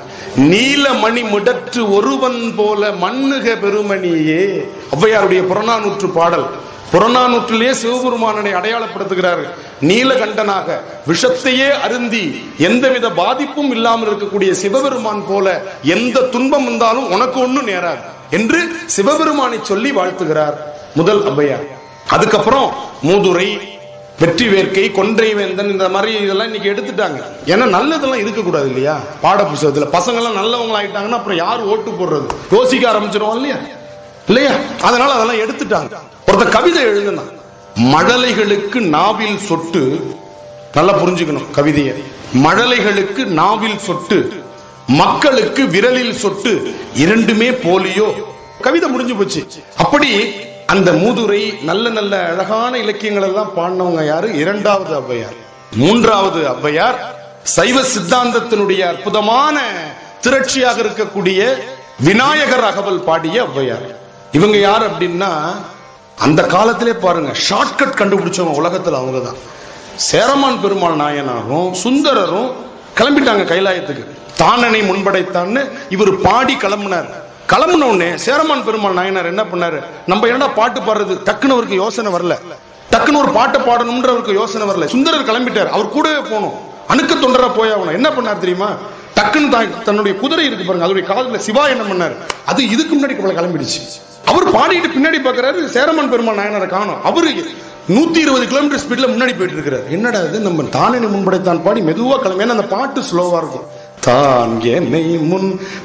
நீலமணி முடற்று ஒருவன் போல மண்ணுக பெருமணியே ஔவையாருடைய புறநானூற்று பாடல் புறநானூற்றிலேயே சிவபெருமானனை அடையாளப்படுத்துகிறார் நீலகண்டனாக விஷத்தையே அருந்தி எந்தவித பாதிப்பும் இல்லாமல் இருக்கக்கூடிய சிவபெருமான் போல எந்த துன்பம் வந்தாலும் உனக்கு ஒண்ணும் நேராது என்று சிவபெருமானை சொல்லி வாழ்த்துகிறார் முதல் ஔவையார் அதுக்கப்புறம் மூதுரை வெற்றி வேர்க்கை கொன்றை வேந்தன் இந்த மாதிரி இதெல்லாம் இன்னைக்கு எடுத்துட்டாங்க ஏன்னா நல்லதெல்லாம் இருக்கக்கூடாது இல்லையா பாட புத்தகத்துல பசங்க எல்லாம் நல்லவங்க ஆயிட்டாங்கன்னா அப்புறம் யார் ஓட்டு போடுறது யோசிக்க ஆரம்பிச்சிருவோம் இல்லையா இல்லையா அதனால அதெல்லாம் எடுத்துட்டாங்க ஒருத்த கவிதை எழுதுனான் மழலைகளுக்கு நாவில் சொட்டு நல்லா புரிஞ்சுக்கணும் கவிதையை மழலைகளுக்கு நாவில் சொட்டு மக்களுக்கு விரலில் சொட்டு இரண்டுமே போலியோ கவிதை முடிஞ்சு போச்சு அப்படி அந்த மூதுரை நல்ல நல்ல அழகான இலக்கியங்கள் எல்லாம் பாடினவங்க யாரு இரண்டாவது ஔவையார் மூன்றாவது ஔவையார் சைவ சித்தாந்தத்தினுடைய அற்புதமான திரட்சியாக இருக்கக்கூடிய விநாயகர் அகவல் பாடிய ஔவையார் இவங்க யார் அப்படின்னா அந்த காலத்திலே பாருங்க ஷார்ட்கட் கண்டுபிடிச்சவங்க உலகத்துல அவங்கதான் சேரமான் பெருமாள் நாயனாரும் சுந்தரரும் கிளம்பிட்டாங்க கைலாயத்துக்கு தானனை முன்படைத்தான்னு இவர் பாடி கிளம்புனார் கிளம்புன உடனே சேரமான் பெருமாள் நாயனார் என்ன பண்ணாரு நம்ம என்னடா பாட்டு பாடுறது டக்குன்னு அவருக்கு யோசனை வரல டக்குன்னு ஒரு பாட்டை பாடணும்ன்ற அவருக்கு யோசனை வரல சுந்தரர் கிளம்பிட்டார் அவர் கூடவே போகணும் அணுக்க தொண்டரா போயாகணும் என்ன பண்ணார் தெரியுமா டக்குன்னு தான் தன்னுடைய குதிரை இருக்கு பாருங்க அதோடைய காதுல சிவா என்ன பண்ணாரு அது இதுக்கு முன்னாடி இவ்வளவு கிளம்பிடுச்சு அவர் பாடிட்டு பின்னாடி பாக்குறாரு சேரமான் பெருமாள் நாயனரை காணும் அவரு நூத்தி இருபது கிலோமீட்டர் ஸ்பீட்ல முன்னாடி போயிட்டு இருக்கிறாரு என்னடா இது நம்ம தானே முன்படைத்தான் பாடி மெதுவா கிளம்பி ஏன்னா அந்த பாட்டு ஸ்லோவா இருக்கும் தான் என்னை முன்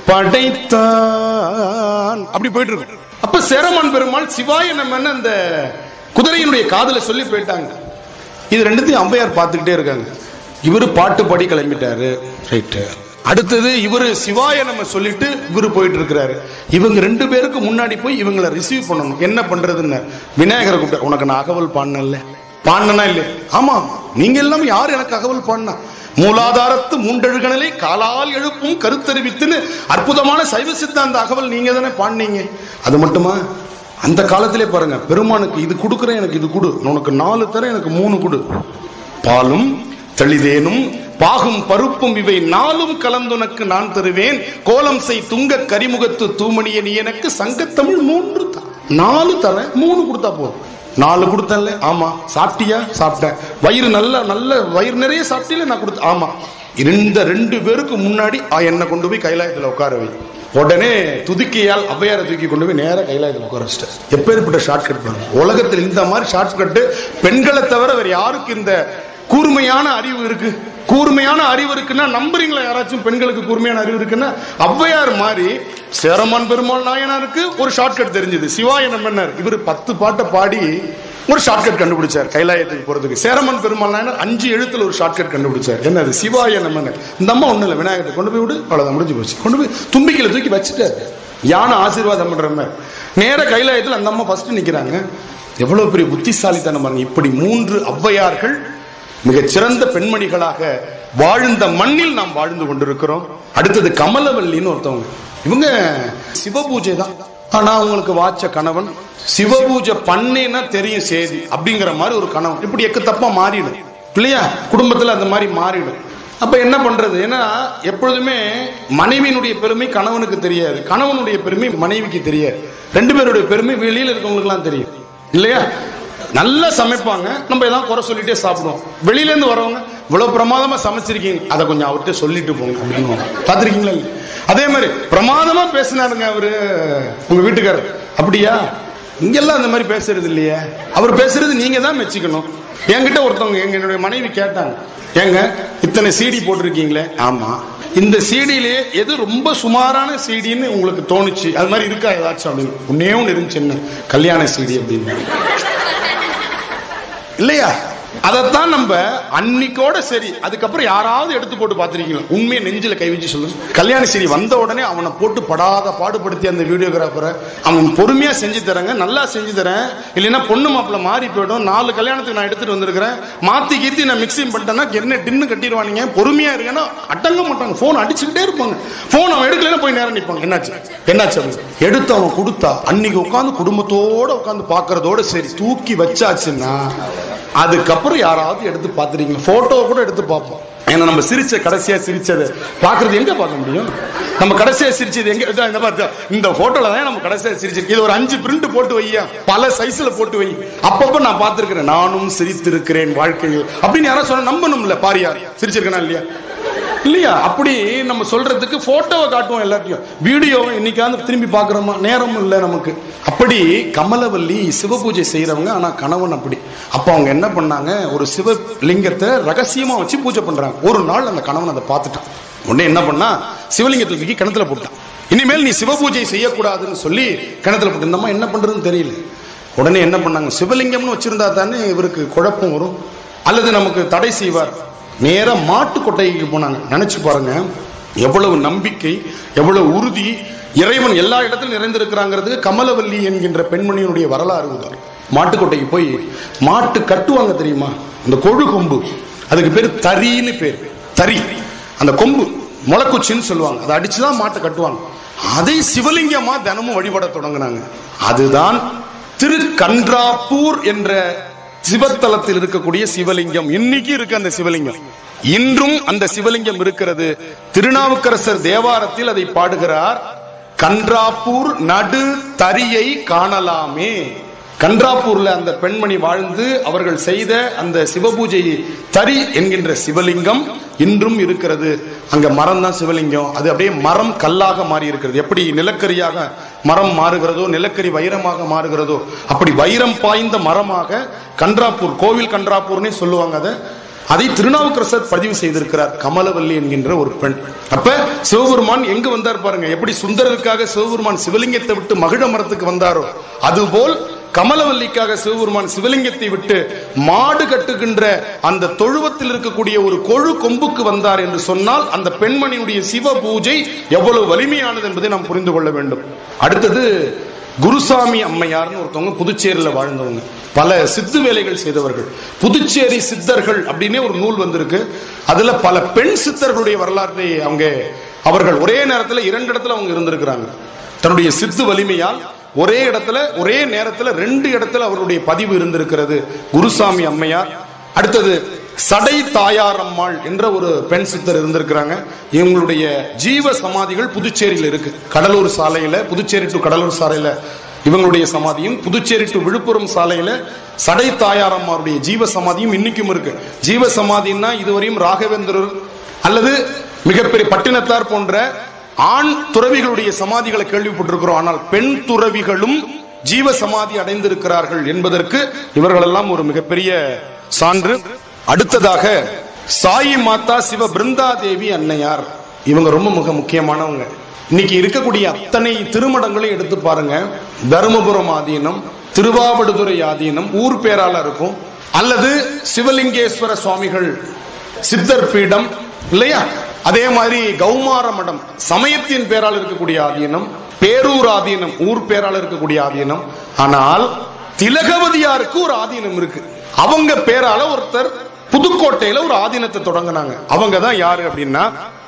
படைத்தான் அப்படி போயிட்டு இருக்கு அப்ப சேரமான் பெருமாள் சிவாய நம்ம அந்த குதிரையினுடைய காதுல சொல்லி போயிட்டாங்க இது ரெண்டுத்தையும் அம்பையார் பார்த்துக்கிட்டே இருக்காங்க இவரு பாட்டு பாடி கிளம்பிட்டாரு ரைட்டு அடுத்தது இவரு சிவாய நம்ம சொல்லிட்டு இவரு போயிட்டு இருக்கிறாரு இவங்க ரெண்டு பேருக்கு முன்னாடி போய் இவங்களை ரிசீவ் பண்ணணும் என்ன பண்றதுன்னு விநாயகரை கூப்பிட்டு உனக்கு நான் அகவல் பாடினேன்ல பாடினா இல்ல ஆமா நீங்க எல்லாமே யார் எனக்கு அகவல் பாடினா மூலாதாரத்து மூன்றழுகணலை காலால் எழுப்பும் கருத்தறிவித்துன்னு அற்புதமான சைவ சித்தாந்த அகவல் நீங்க தானே பாடினீங்க அது மட்டுமா அந்த காலத்திலே பாருங்க பெருமானுக்கு இது கொடுக்குறேன் எனக்கு இது கொடு உனக்கு நாலு தரேன் எனக்கு மூணு கொடு பாலும் தெளிதேனும் பாகும் பருப்பும் இவை நாளும் கலந்துனக்கு நான் தருவேன் கோலம் செய் துங்க கரிமுகத்து தூமணிய நீ எனக்கு சங்கத்தமிழ் மூன்று தான் நாலு தரேன் மூணு கொடுத்தா போதும் நாலு கொடுத்தேன்ல ஆமா சாப்பிட்டியா சாப்பிட்டேன் வயிறு நல்ல நல்ல வயிறு நிறைய சாப்பிட்டீல நான் கொடுத்தேன் ஆமா இந்த ரெண்டு பேருக்கு முன்னாடி ஆ, என்னை கொண்டு போய் கைலாயத்துல உட்கார வை உடனே துதிக்கையால் ஔவையாரை தூக்கி கொண்டு போய் நேரா கைலாயத்தில் உட்கார வச்சிட்டார் எப்பேற்பட்ட ஷார்ட் கட் பண்ணுங்க உலகத்தில் இந்த மாதிரி ஷார்ட் கட் பெண்களை தவிர வேற யாருக்கு இந்த கூர்மையான அறிவு இருக்கு கூர்மையான அறிவு இருக்குன்னா நம்புறீங்களா யாராச்சும் பெண்களுக்கு கூர்மையான அறிவு இருக்குன்னா ஔவையார் மாதிரி சேரமான் பெருமாள் நாயனாருக்கு ஒரு ஷார்ட் கட் தெரிஞ்சது சிவாய நம்மன்னார் இவர் பத்து பாட்டை பாடி ஒரு ஷார்ட் கட் கண்டுபிடிச்சார் கைலாயத்துக்கு போறதுக்கு சேரமான் பெருமாள் நாயனார் அஞ்சு எழுத்துல ஒரு ஷார்ட் கட் கண்டுபிடிச்சார் என்னது சிவாய நம்மன்னு இந்த அம்மா ஒண்ணு இல்லை விநாயகத்தை கொண்டு போய் விடு அவ்வளவுதான் முடிஞ்சு போச்சு கொண்டு போய் தும்பிக்கையில தூக்கி வச்சுட்டாரு யானை ஆசீர்வாதம் பண்ற மாதிரி நேர கைலாயத்தில் அந்த அம்மா ஃபர்ஸ்ட் நிக்கிறாங்க எவ்வளவு பெரிய புத்திசாலித்தனம் பாருங்க இப்படி மூன்று ஔவையார்கள் மிகச் சிறந்த பெண்மணிகளாக வாழ்ந்த மண்ணில் நாம் வாழ்ந்து கொண்டிருக்கிறோம் அடுத்தது கமலவல்லின்னு ஒருத்தவங்க இவங்க சிவபூஜை தான் ஆனா அவங்களுக்கு வாச்ச கணவன் சிவபூஜை பண்ணேன்னா தெரியும் செய்தி அப்படிங்கிற மாதிரி ஒரு கணவன் இப்படி எக்கு தப்பா மாறிடும் இல்லையா குடும்பத்துல அந்த மாதிரி மாறிடும் அப்ப என்ன பண்றது ஏன்னா எப்பொழுதுமே மனைவியினுடைய பெருமை கணவனுக்கு தெரியாது கணவனுடைய பெருமை மனைவிக்கு தெரியாது ரெண்டு பேருடைய பெருமை வெளியில இருக்கவங்களுக்கு தெரியும் இல்லையா நல்லா சமைப்பாங்க நம்ம ஏதாவது குறை சொல்லிட்டே சாப்பிடுவோம் வெளியில இருந்து வரவங்க இவ்வளவு பிரமாதமா சமைச்சிருக்கீங்க அதை கொஞ்சம் அவர்கிட்ட சொல்லிட்டு போங்க அப்படின்னு பாத்திருக்கீங்களா இல்லையா? அதே மாதிரி பிரமாதமா பேசினாருங்க அவரு உங்க வீட்டுக்காரர் அப்படியா இங்கெல்லாம் அந்த மாதிரி பேசுறது இல்லையே அவர் பேசுறது நீங்க தான் மெச்சிக்கணும் என்கிட்ட ஒருத்தவங்க எங்க என்னுடைய மனைவி கேட்டாங்க ஏங்க இத்தனை சிடி போட்டிருக்கீங்களே ஆமா இந்த சிடியிலே எது ரொம்ப சுமாரான சிடின்னு உங்களுக்கு தோணுச்சு அது மாதிரி இருக்கா ஏதாச்சும் அப்படின்னு ஒன்னே ஒன்று இருந்துச்சு என்ன கல்யாண சிடி அப்படின்னு இல்லையா அதைத்தான் நம்ம அன்னைக்கோட சரி அதுக்கப்புறம் யாராவது எடுத்து போட்டு பார்த்திருக்கீங்களா உண்மையை நெஞ்சில கை வச்சு சொல்லுங்க கல்யாணி சரி வந்த உடனே அவனை போட்டு படாத பாடுபடுத்தி அந்த வீடியோகிராஃபரை அவன் பொறுமையா செஞ்சு தரேங்க நல்லா செஞ்சு தரேன் இல்லைன்னா பொண்ணு மாப்பிள்ள மாறி போயிடும் நாலு கல்யாணத்துக்கு நான் எடுத்துட்டு வந்திருக்கிறேன் மாத்தி கீர்த்தி நான் மிக்சிங் பண்ணிட்டேன்னா என்ன டின்னு கட்டிடுவானுங்க பொறுமையா இருக்கேன்னா அட்டங்க மாட்டாங்க போன் அடிச்சுக்கிட்டே இருப்பாங்க போன் அவன் எடுக்கலன்னா போய் நேரம் நிற்பாங்க என்னாச்சு என்னாச்சு அவனுக்கு? எடுத்து அவன் கொடுத்தா அன்னைக்கு உட்காந்து குடும்பத்தோட உட்காந்து பாக்குறதோட சரி தூக்கி வச்சாச்சுன்னா அதுக்கப்புறம் யாராவது எடுத்து பார்த்துருக்கீங்க போட்டோ கூட எடுத்து பார்ப்போம் ஏன்னா நம்ம சிரிச்ச கடைசியா சிரிச்சது பாக்குறது எங்க பார்க்க முடியும் நம்ம கடைசியா சிரிச்சது எங்க இதா இந்த மாதிரி இந்த போட்டோல தான் நம்ம கடைசியா சிரிச்சிருக்கு இது ஒரு அஞ்சு பிரிண்ட் போட்டு வையா பல சைஸ்ல போட்டு வை அப்பப்ப நான் பார்த்திருக்கிறேன் நானும் சிரித்திருக்கிறேன் வாழ்க்கையில் அப்படின்னு யாரும் சொன்ன நம்பணும்ல பாரியா சிரிச்சிருக்கனா இல்லையா இல்லையா அப்படி நம்ம சொல்றதுக்கு போட்டோவை காட்டுவோம் எல்லாத்தையும் வீடியோவை என்னைக்காவது திரும்பி பார்க்கறோமா நேரமும் இல்லை நமக்கு அப்படி கமலவல்லி சிவபூஜை செய்யறவங்க ஆனா கணவன் அப்படி அப்ப அவங்க என்ன பண்ணாங்க ஒரு சிவலிங்கத்தை ரகசியமா வச்சு பூஜை பண்றாங்க ஒரு நாள் அந்த கணவன் அதை பார்த்துட்டான் உடனே என்ன பண்ணா சிவலிங்கத்தை தூக்கி கிணத்துல போட்டான் இனிமேல் நீ சிவபூஜை செய்யக்கூடாதுன்னு சொல்லி கிணத்துல போட்டு இந்த அம்மா என்ன பண்றதுன்னு தெரியல உடனே என்ன பண்ணாங்க சிவலிங்கம்னு வச்சிருந்தா தானே இவருக்கு குழப்பம் வரும் அல்லது நமக்கு தடை செய்வார் நேரா மாட்டு கொட்டைக்கு போனாங்க நினைச்சு பாருங்க எவ்வளவு நம்பிக்கை எவ்வளவு உறுதி இறைவன் எல்லா இடத்திலும் நிறைந்திருக்கிறாங்கிறதுக்கு கமலவல்லி என்கின்ற பெண்மணியினுடைய வரலாறு உதாரணம் மாட்டுக்கொட்டைக்கு போய் மாட்டு கட்டுவாங்க தெரியுமா இந்த கொழு கொம்பு அதுக்கு பேர் தறின்னு பேர் தறி அந்த கொம்பு முளைக்குச்சின்னு சொல்லுவாங்க அதை அடிச்சுதான் மாட்டை கட்டுவாங்க அதை சிவலிங்கமா தினமும் வழிபட தொடங்கினாங்க அதுதான் திரு கன்றாப்பூர் என்ற சிவத்தலத்தில் இருக்கக்கூடிய சிவலிங்கம் இன்னைக்கு இருக்கு அந்த சிவலிங்கம் இன்றும் அந்த சிவலிங்கம் இருக்கிறது திருநாவுக்கரசர் தேவாரத்தில் அதை பாடுகிறார் கன்றாப்பூர் நடு தரியை காணலாமே கன்றாப்பூர்ல அந்த பெண்மணி வாழ்ந்து அவர்கள் செய்த அந்த சிவபூஜை தரி என்கின்ற சிவலிங்கம் இன்றும் இருக்கிறது அங்க மரம் தான் சிவலிங்கம் அது அப்படியே மரம் கல்லாக மாறி இருக்கிறது எப்படி நிலக்கரியாக மரம் மாறுகிறதோ நிலக்கரி வைரமாக மாறுகிறதோ அப்படி வைரம் பாய்ந்த மரமாக கன்றாப்பூர் கோவில் கன்றாப்பூர்னே சொல்லுவாங்க அதை அதை திருநாவுக்கரசர் பதிவு செய்திருக்கிறார் கமலவல்லி என்கின்ற ஒரு பெண் அப்ப சிவபெருமான் எங்க வந்தார் பாருங்க எப்படி சுந்தரருக்காக சிவபெருமான் சிவலிங்கத்தை விட்டு மகிழ மரத்துக்கு வந்தாரோ அதுபோல் கமலவல்லிக்காக சிவபெருமான் சிவலிங்கத்தை விட்டு மாடு கட்டுகின்ற அந்த தொழுவத்தில் இருக்கக்கூடிய ஒரு கொழு கொம்புக்கு வந்தார் என்று சொன்னால் அந்த பெண்மணியுடைய சிவ பூஜை எவ்வளவு வலிமையானது என்பதை நாம் புரிந்து கொள்ள வேண்டும் அடுத்தது குருசாமி அம்மையார்னு ஒருத்தவங்க புதுச்சேரியில வாழ்ந்தவங்க பல சித்து வேலைகள் செய்தவர்கள் புதுச்சேரி சித்தர்கள் அப்படின்னே ஒரு நூல் வந்திருக்கு அதுல பல பெண் சித்தர்களுடைய வரலாற்றை அவங்க அவர்கள் ஒரே நேரத்தில் இரண்டு இடத்துல அவங்க இருந்திருக்கிறாங்க தன்னுடைய சித்து வலிமையால் ஒரே இடத்துல ஒரே நேரத்துல ரெண்டு இடத்துல அவருடைய பதிவு இருந்திருக்கிறது குருசாமி அம்மையார் அடுத்தது சடை தாயாரம்மாள் என்ற ஒரு பெண் சித்தர் இருந்திருக்கிறாங்க இவங்களுடைய ஜீவ சமாதிகள் புதுச்சேரியில் இருக்கு கடலூர் சாலையில புதுச்சேரி டு கடலூர் சாலையில இவங்களுடைய சமாதியும் புதுச்சேரி டு விழுப்புரம் சாலையில சடை தாயாரம்மாருடைய ஜீவ சமாதியும் இன்னைக்கும் இருக்கு ஜீவ சமாதின்னா இதுவரையும் ராகவேந்திரர் அல்லது மிகப்பெரிய பட்டினத்தார் போன்ற ஆண் துறவிகளுடைய சமாதிகளை கேள்விப்பட்டிருக்கிறோம் ஆனால் பெண் துறவிகளும் ஜீவ சமாதி அடைந்திருக்கிறார்கள் என்பதற்கு இவர்களெல்லாம் ஒரு மிகப்பெரிய சான்று அடுத்ததாக சாயி மாதா சிவ பிருந்தா தேவி அன்னையார் இவங்க ரொம்ப மிக முக்கியமானவங்க இன்னைக்கு இருக்கக்கூடிய அத்தனை திருமணங்களையும் எடுத்து பாருங்க தருமபுரம் ஆதீனம் திருவாவடுதுறை ஆதீனம் ஊர் பேரால இருக்கும் அல்லது சிவலிங்கேஸ்வர சுவாமிகள் சித்தர் பீடம் இல்லையா அதே மாதிரி கௌமார மடம் சமயத்தின் பேரால் இருக்கக்கூடிய ஆதீனம் பேரூர் ஆதீனம் ஊர் பேரால் இருக்கக்கூடிய ஆதீனம் ஆனால் திலகவதியாருக்கு ஒரு ஆதீனம் இருக்கு அவங்க பேரால ஒருத்தர் புதுக்கோட்டையில ஒரு ஆதீனத்தை தொடங்கினாங்க அவங்க தான் யாரு அப்படின்னா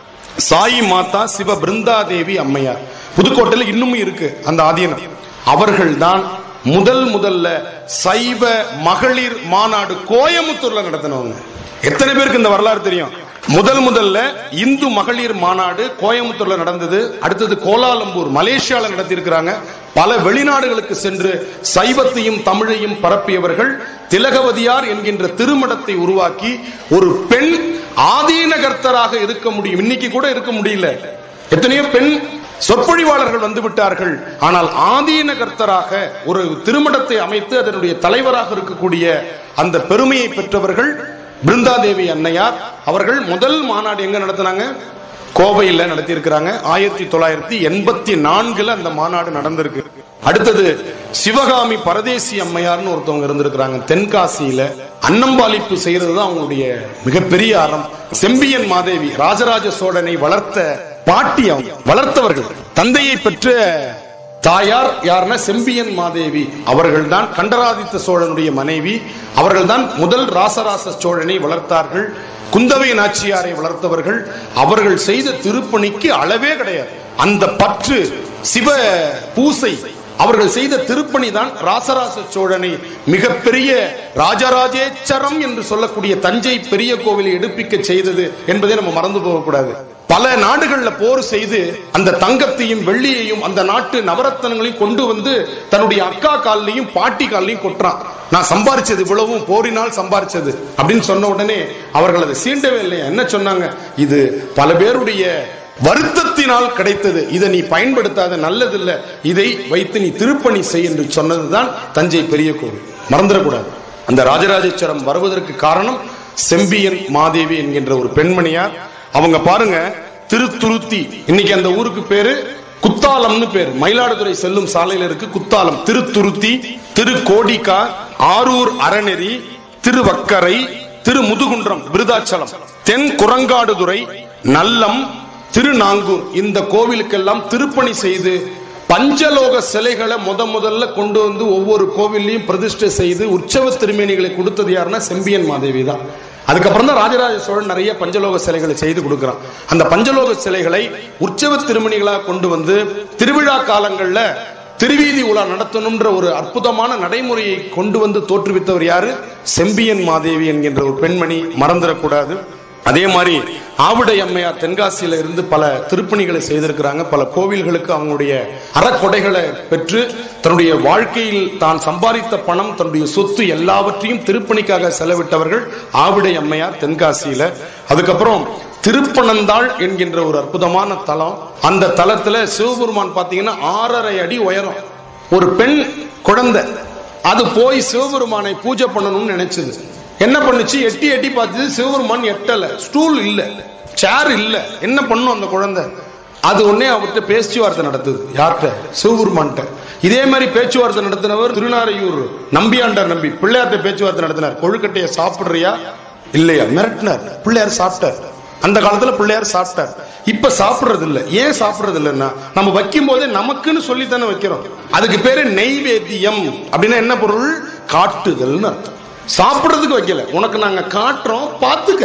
சாயி மாதா சிவ பிருந்தாதேவி அம்மையார் புதுக்கோட்டையில இன்னமும் இருக்கு அந்த ஆதீனம் அவர்கள் தான் முதல் முதல்ல சைவ மகளிர் மாநாடு கோயமுத்தூர்ல நடத்தினவங்க எத்தனை பேருக்கு இந்த வரலாறு தெரியும் முதல் முதல்ல இந்து மகளிர் மாநாடு கோயம்புத்தூர்ல நடந்தது அடுத்தது கோலாலம்பூர் மலேசியால நடத்தி இருக்கிறாங்க பல வெளிநாடுகளுக்கு சென்று சைவத்தையும் தமிழையும் பரப்பியவர்கள் திலகவதியார் என்கின்ற திருமணத்தை உருவாக்கி ஒரு பெண் ஆதீனகர்த்தராக இருக்க முடியும் இன்னைக்கு கூட இருக்க முடியல எத்தனையோ பெண் சொற்பொழிவாளர்கள் வந்து விட்டார்கள் ஆனால் ஆதீனகர்த்தராக ஒரு திருமணத்தை அமைத்து அதனுடைய தலைவராக இருக்கக்கூடிய அந்த பெருமையை பெற்றவர்கள் பிருந்தாதேவி அன்னையார் அவர்கள் முதல் மாநாடு எங்க நடத்தினாங்க கோவையில் நடத்தி இருக்கிறாங்க ஆயிரத்தி தொள்ளாயிரத்தி எண்பத்தி நான்குல அந்த மாநாடு நடந்திருக்கு அடுத்தது சிவகாமி பரதேசி அம்மையார்னு ஒருத்தவங்க இருந்திருக்கிறாங்க தென்காசியில அன்னம்பாளிப்பு செய்யறது தான் அவங்களுடைய மிகப்பெரிய அறம் செம்பியன் மாதேவி ராஜராஜ சோழனை வளர்த்த பாட்டி அவங்க வளர்த்தவர்கள் தந்தையை பெற்ற தாயார் யாருன்னா செம்பியன் மாதேவி அவர்கள்தான் கண்டராதித்த சோழனுடைய மனைவி அவர்கள்தான் முதல் ராசராச சோழனை வளர்த்தார்கள் குந்தவை நாச்சியாரை வளர்த்தவர்கள் அவர்கள் செய்த திருப்பணிக்கு அளவே கிடையாது அந்த பற்று சிவ பூசை அவர்கள் செய்த திருப்பணி தான் ராசராச சோழனை மிகப்பெரிய ராஜராஜேச்சரம் என்று சொல்லக்கூடிய தஞ்சை பெரிய கோவிலை எடுப்பிக்க செய்தது என்பதை நம்ம மறந்து போகக்கூடாது பல நாடுகள்ல போர் செய்து அந்த தங்கத்தையும் வெள்ளியையும் அந்த நாட்டு நவரத்தனங்களையும் கொண்டு வந்து தன்னுடைய அக்கா கால்லையும் பாட்டி கால்லையும் கொட்டுறான் நான் சம்பாரிச்சது இவ்வளவும் போரினால் சம்பாரிச்சது அப்படின்னு சொன்ன உடனே அவர்கள் அதை சீண்டவே இல்லையா என்ன சொன்னாங்க இது பல பேருடைய வருத்தத்தினால் கிடைத்தது இதை நீ பயன்படுத்தாத நல்லதில்ல இதை வைத்து நீ திருப்பணி செய் என்று சொன்னதுதான் தஞ்சை பெரிய கோவில் மறந்துடக்கூடாது அந்த ராஜராஜேஸ்வரம் வருவதற்கு காரணம் செம்பியன் மாதேவி என்கின்ற ஒரு பெண்மணியார் அவங்க பாருங்க திருத்துருத்தி இன்னைக்கு அந்த ஊருக்கு பேரு குத்தாலம்னு பேரு மயிலாடுதுறை செல்லும் சாலையில இருக்கு குத்தாலம் திருத்துருத்தி திரு கோடிக்கா ஆரூர் அறநெறி திருவக்கரை திரு முதுகுன்றம் விருதாச்சலம் தென் குரங்காடுதுறை நல்லம் திருநாங்கூர் இந்த கோவிலுக்கெல்லாம் திருப்பணி செய்து பஞ்சலோக சிலைகளை முத முதல்ல கொண்டு வந்து ஒவ்வொரு கோவில்லையும் பிரதிஷ்டை செய்து உற்சவ திருமேனிகளை கொடுத்தது யாருன்னா செம்பியன் மாதேவி தான் அதுக்கப்புறம் தான் ராஜராஜ சோழன் நிறைய பஞ்சலோக சிலைகளை செய்து கொடுக்கிறான் அந்த பஞ்சலோக சிலைகளை உற்சவ திருமணிகளாக கொண்டு வந்து திருவிழா காலங்கள்ல திருவீதி உலா நடத்தணும்ன்ற ஒரு அற்புதமான நடைமுறையை கொண்டு வந்து தோற்றுவித்தவர் யாரு செம்பியன் மாதேவி என்கின்ற ஒரு பெண்மணி மறந்துடக்கூடாது அதே மாதிரி ஆவுடை அம்மையார் தென்காசியில இருந்து பல திருப்பணிகளை செய்திருக்கிறாங்க பல கோவில்களுக்கு அவங்களுடைய அறக்கொடைகளை பெற்று தன்னுடைய வாழ்க்கையில் தான் சம்பாதித்த பணம் தன்னுடைய சொத்து எல்லாவற்றையும் திருப்பணிக்காக செலவிட்டவர்கள் ஆவுடை அம்மையார் தென்காசியில அதுக்கப்புறம் திருப்பனந்தாள் என்கின்ற ஒரு அற்புதமான தலம் அந்த தலத்துல சிவபெருமான் பாத்தீங்கன்னா ஆறரை அடி உயரம் ஒரு பெண் குழந்தை அது போய் சிவபெருமானை பூஜை பண்ணணும்னு நினைச்சது என்ன பண்ணுச்சு எட்டி எட்டி பார்த்தது சிவபெருமான் எட்டல ஸ்டூல் இல்ல சேர் இல்ல என்ன பண்ணும் அந்த குழந்தை அது உடனே அவர்கிட்ட பேச்சுவார்த்தை நடத்துது யார்கிட்ட சிவபெருமான்கிட்ட இதே மாதிரி பேச்சுவார்த்தை நடத்தினவர் திருநாரையூர் நம்பியாண்டார் நம்பி பிள்ளையார்ட்ட பேச்சுவார்த்தை நடத்தினார் கொழுக்கட்டையை சாப்பிடுறியா இல்லையா மிரட்டினார் பிள்ளையார் சாப்பிட்டார் அந்த காலத்துல பிள்ளையார் சாப்பிட்டார் இப்ப சாப்பிடுறது இல்ல ஏன் சாப்பிடுறது இல்லைன்னா நம்ம வைக்கும் போதே நமக்குன்னு சொல்லி தானே வைக்கிறோம் அதுக்கு பேரு நெய்வேத்தியம் அப்படின்னா என்ன பொருள் காட்டுதல்னு அர்த்தம் சாப்பிடுறதுக்கு வைக்கல உனக்கு நாங்க காட்டுறோம் பார்த்துக்க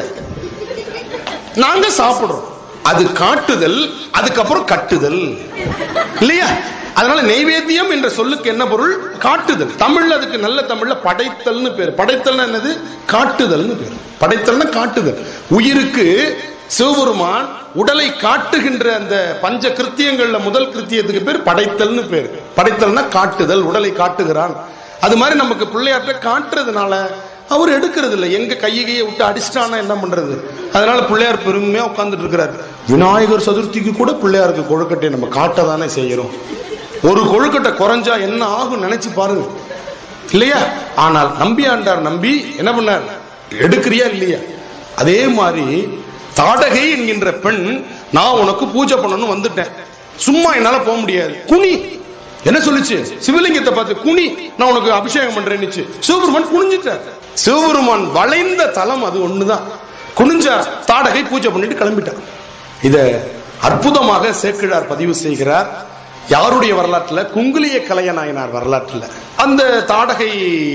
நாங்க சாப்பிடுறோம் அது காட்டுதல் அதுக்கப்புறம் கட்டுதல் இல்லையா அதனால நெய்வேத்தியம் என்ற சொல்லுக்கு என்ன பொருள் காட்டுதல் தமிழ்ல அதுக்கு நல்ல தமிழ்ல படைத்தல்னு பேர் படைத்தல்னா என்னது காட்டுதல்னு பேர் படைத்தல்னா காட்டுதல் உயிருக்கு சிவபெருமான் உடலை காட்டுகின்ற அந்த பஞ்ச கிருத்தியங்கள்ல முதல் கிருத்தியத்துக்கு பேர் படைத்தல்னு பேர் படைத்தல்னா காட்டுதல் உடலை காட்டுகிறான் அது மாதிரி நமக்கு பிள்ளையார்ட்ட காட்டுறதுனால அவர் எடுக்கிறது இல்லை எங்க கையை கையை விட்டு அடிச்சிட்டானா என்ன பண்றது அதனால பிள்ளையார் பெருமையா உட்கார்ந்துட்டு இருக்கிறார் விநாயகர் சதுர்த்திக்கு கூட பிள்ளையாருக்கு கொழுக்கட்டை நம்ம காட்ட தானே செய்யறோம் ஒரு கொழுக்கட்டை குறைஞ்சா என்ன ஆகும் நினைச்சு பாருங்க இல்லையா ஆனால் நம்பி ஆண்டார் நம்பி என்ன பண்ணார் எடுக்கிறியா இல்லையா அதே மாதிரி தாடகை என்கின்ற பெண் நான் உனக்கு பூஜை பண்ணணும் வந்துட்டேன் சும்மா என்னால போக முடியாது குனி என்ன சொல்லுச்சு சிவலிங்கத்தை பார்த்து குனி நான் உனக்கு அபிஷேகம் பண்றேன்னுச்சு சிவபெருமான் குனிஞ்சிட்டார் சிவபெருமான் வளைந்த தலம் அது ஒண்ணுதான் குனிஞ்சார் தாடகை பூஜை பண்ணிட்டு கிளம்பிட்டார் இத அற்புதமாக சேக்கிழார் பதிவு செய்கிறார் யாருடைய வரலாற்றுல குங்குலிய கலையநாயனார் வரலாற்றுல அந்த தாடகை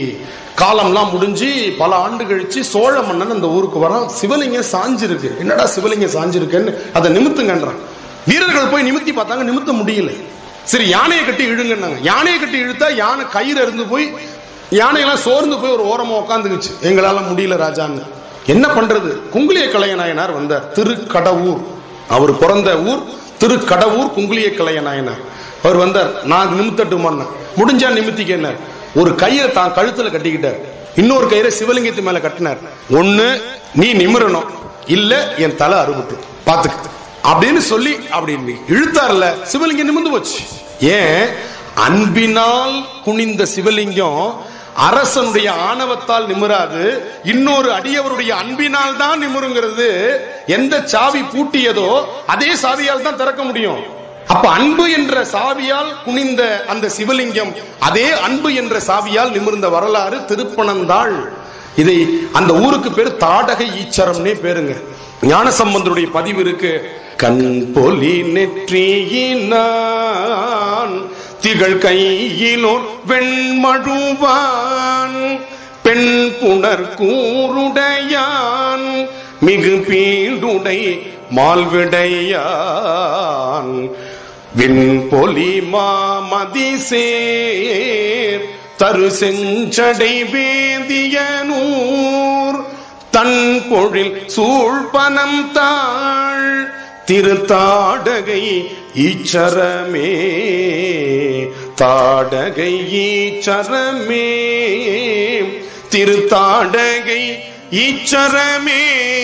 காலம்லாம் முடிஞ்சு பல ஆண்டு கழிச்சு சோழ மன்னன் அந்த ஊருக்கு வரான் சிவலிங்கம் சாஞ்சிருக்கு என்னடா சிவலிங்கம் சாஞ்சிருக்குன்னு அதை நிமித்துங்கன்றான் வீரர்கள் போய் நிமித்தி பார்த்தாங்க நிமித்த முடியல சரி யானையை கட்டி இழுங்கன்னாங்க யானையை கட்டி இழுத்தா யானை கயிறு இருந்து போய் யானையெல்லாம் சோர்ந்து போய் ஒரு ஓரமா உட்காந்துக்குச்சு எங்களால முடியல ராஜான்னு என்ன பண்றது குங்குலிய கலையநாயனார் வந்தார் திருக்கடவூர் அவர் பிறந்த ஊர் திருக்கடவூர் குங்குலிய கலையநாயனார் அவர் வந்தார் நான் நிமித்தட்டுமான்னு முடிஞ்சா நிமித்திக்க ஒரு கயிறை தான் கழுத்துல கட்டிக்கிட்டார் இன்னொரு கயிறை சிவலிங்கத்து மேல கட்டினார் ஒண்ணு நீ நிமிரணும் இல்ல என் தலை அறுபட்டு பாத்துக்க அப்படின்னு சொல்லி அப்படி இழுத்தார்ல சிவலிங்கம் நிமிந்து போச்சு ஏன் அன்பினால் குனிந்த சிவலிங்கம் அரசனுடைய ஆணவத்தால் நிமிராது இன்னொரு அடியவருடைய அன்பினால் தான் நிமிருங்கிறது எந்த சாவி பூட்டியதோ அதே சாவியால் தான் திறக்க முடியும் அப்ப அன்பு என்ற சாவியால் குனிந்த அந்த சிவலிங்கம் அதே அன்பு என்ற சாவியால் நிமிர்ந்த வரலாறு திருப்பனந்தாள் இதை அந்த ஊருக்கு பேர் தாடகை ஈச்சரம்னே பேருங்க ஞானசம்பந்தருடைய பதிவு இருக்கு கண் பொலி நெற்றியினான் திகழ் கையிலோர் வெண்மழுவான் பெண் புணர் கூருடையான் மிகு பீடுடை மால்விடையான் விண்பொலி மாமதி சேர் தரு செஞ்சடை வேதியனூர் தன் பொழில் சூழ்பனம் தாழ் திருத்தாடகை ஈச்சரமே தாடகை ஈச்சரமே திருத்தாடகை ஈச்சரமே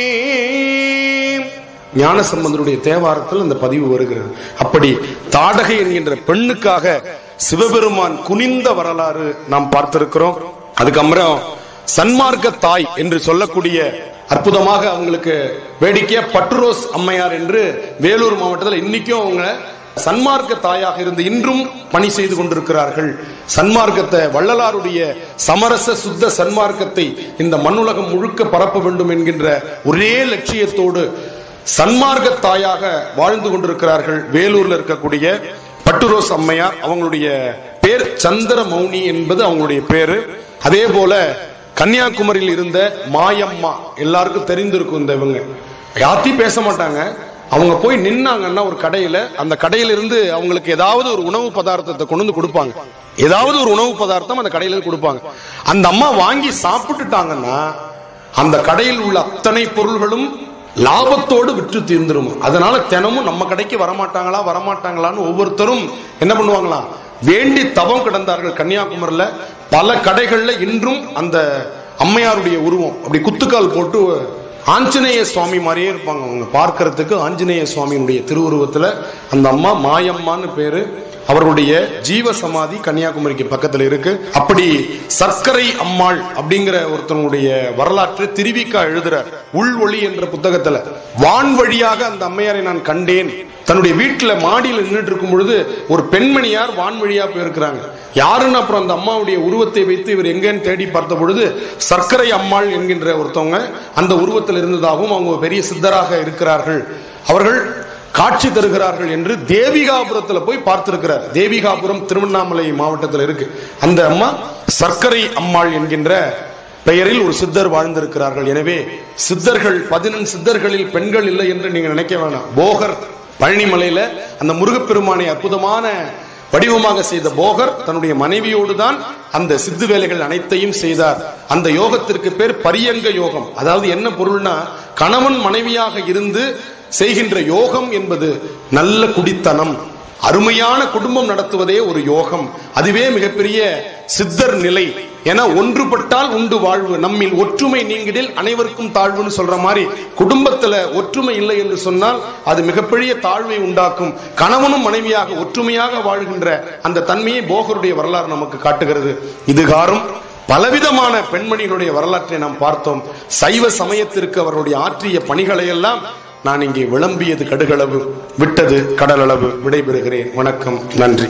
ஞானசம்பந்தருடைய தேவாரத்தில் அந்த பதிவு வருகிறது அப்படி தாடகை என்கின்ற பெண்ணுக்காக சிவபெருமான் குனிந்த வரலாறு நாம் பார்த்திருக்கிறோம் அதுக்கப்புறம் சன்மார்க்க தாய் என்று சொல்லக்கூடிய அற்புதமாக அவங்களுக்கு வேடிக்கையா பட்டுரோஸ் அம்மையார் என்று வேலூர் மாவட்டத்தில் இன்னைக்கும் அவங்க சன்மார்க்க தாயாக இருந்து இன்றும் பணி செய்து கொண்டிருக்கிறார்கள் சன்மார்க்கத்தை வள்ளலாருடைய சமரச சுத்த சன்மார்க்கத்தை இந்த மண்ணுலகம் முழுக்க பரப்ப வேண்டும் என்கின்ற ஒரே லட்சியத்தோடு சன்மார்க்க தாயாக வாழ்ந்து கொண்டிருக்கிறார்கள் வேலூர்ல இருக்கக்கூடிய பட்டுரோஸ் அம்மையார் அவங்களுடைய பேர் சந்திர மௌனி என்பது அவங்களுடைய பேரு அதே போல கன்னியாகுமரியில் இருந்த மாயம்மா எல்லாருக்கும் தெரிந்திருக்கும் இந்த இவங்க யார்த்தையும் பேச மாட்டாங்க அவங்க போய் நின்னாங்கன்னா ஒரு கடையில அந்த கடையில இருந்து அவங்களுக்கு ஏதாவது ஒரு உணவு பதார்த்தத்தை கொண்டு வந்து கொடுப்பாங்க ஏதாவது ஒரு உணவு பதார்த்தம் அந்த கடையில இருந்து கொடுப்பாங்க அந்த அம்மா வாங்கி சாப்பிட்டுட்டாங்கன்னா அந்த கடையில் உள்ள அத்தனை பொருள்களும் லாபத்தோடு விற்று தீர்ந்துரும் அதனால தினமும் நம்ம கடைக்கு வரமாட்டாங்களா வரமாட்டாங்களான்னு ஒவ்வொருத்தரும் என்ன பண்ணுவாங்களாம் வேண்டி தவம் கிடந்தார்கள் கன்னியாகுமரியில பல கடைகள்ல இன்றும் அந்த அம்மையாருடைய உருவம் அப்படி குத்துக்கால் போட்டு ஆஞ்சநேய சுவாமி மாதிரியே இருப்பாங்க அவங்க பார்க்கறதுக்கு ஆஞ்சநேய சுவாமியினுடைய திருவுருவத்துல அந்த அம்மா மாயம்மான்னு பேரு அவர்களுடைய ஜீவ சமாதி கன்னியாகுமரிக்கு பக்கத்துல இருக்கு அப்படி சர்க்கரை அம்மாள் அப்படிங்கிற ஒருத்தனுடைய வரலாற்று திருவிக்கா எழுதுறார் உள் ஒளி என்ற புத்தகத்துல வான் வழியாக அந்த அம்மையாரை நான் கண்டேன் தன்னுடைய வீட்டுல மாடியில் நின்றுட்டு இருக்கும் பொழுது ஒரு பெண்மணியார் வான் வழியா போயிருக்கிறாங்க யாருன்னு அப்புறம் அந்த அம்மாவுடைய உருவத்தை வைத்து இவர் எங்கன்னு தேடி பார்த்த பொழுது சர்க்கரை அம்மாள் என்கின்ற ஒருத்தவங்க அந்த உருவத்தில் இருந்ததாகவும் அவங்க பெரிய சித்தராக இருக்கிறார்கள் அவர்கள் காட்சி தருகிறார்கள் என்று தேவிகாபுரத்துல போய் பார்த்திருக்கிறார் தேவிகாபுரம் திருவண்ணாமலை மாவட்டத்தில் இருக்கு அந்த அம்மா சர்க்கரை அம்மாள் என்கின்ற பெயரில் ஒரு சித்தர் வாழ்ந்திருக்கிறார்கள் எனவே சித்தர்கள் பதினெண் சித்தர்களில் பெண்கள் இல்லை என்று நீங்க நினைக்க வேணாம் போகர் பழனிமலையில அந்த முருகப்பெருமானை அற்புதமான வடிவமாக செய்த போகர் தன்னுடைய மனைவியோடு தான் அந்த சித்து வேலைகள் அனைத்தையும் செய்தார் அந்த யோகத்திற்கு பேர் பரியங்க யோகம் அதாவது என்ன பொருள்னா கணவன் மனைவியாக இருந்து செய்கின்ற யோகம் என்பது நல்ல குடித்தனம் அருமையான குடும்பம் நடத்துவதே ஒரு யோகம் அதுவே மிகப்பெரிய சித்தர் நிலை என ஒன்றுபட்டால் உண்டு வாழ்வு நம்மில் ஒற்றுமை நீங்கிடில் அனைவருக்கும் தாழ்வுன்னு சொல்ற மாதிரி குடும்பத்துல ஒற்றுமை இல்லை என்று சொன்னால் அது மிகப்பெரிய தாழ்வை உண்டாக்கும் கணவனும் மனைவியாக ஒற்றுமையாக வாழ்கின்ற அந்த தன்மையை போகருடைய வரலாறு நமக்கு காட்டுகிறது இதுகாரும் பலவிதமான பெண்மணிகளுடைய வரலாற்றை நாம் பார்த்தோம் சைவ சமயத்திற்கு அவருடைய ஆற்றிய பணிகளை எல்லாம் நான் இங்கே விளம்பியது கடுகளவு விட்டது கடலளவு விடைபெறுகிறேன் வணக்கம் நன்றி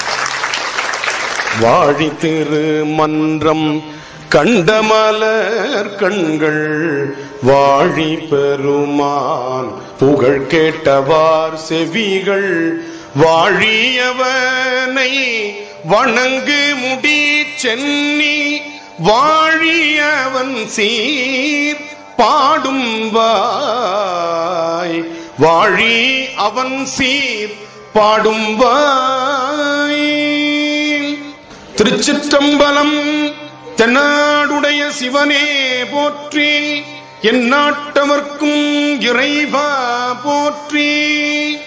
வாழி திருமன்றம் கண்டமலர் கண்கள் வாழி பெருமான் புகழ் கேட்டவார் செவிகள் வாழியவனை வணங்கு முடி சென்னி வாழியவன் சீர் பாடும் வாய் வாழி அவன் சீர் பாடும் வாய் திருச்சிற்றம்பலம் தென்னாடுடைய சிவனே போற்றி என் நாட்டவர்க்கும் இறைவா போற்றி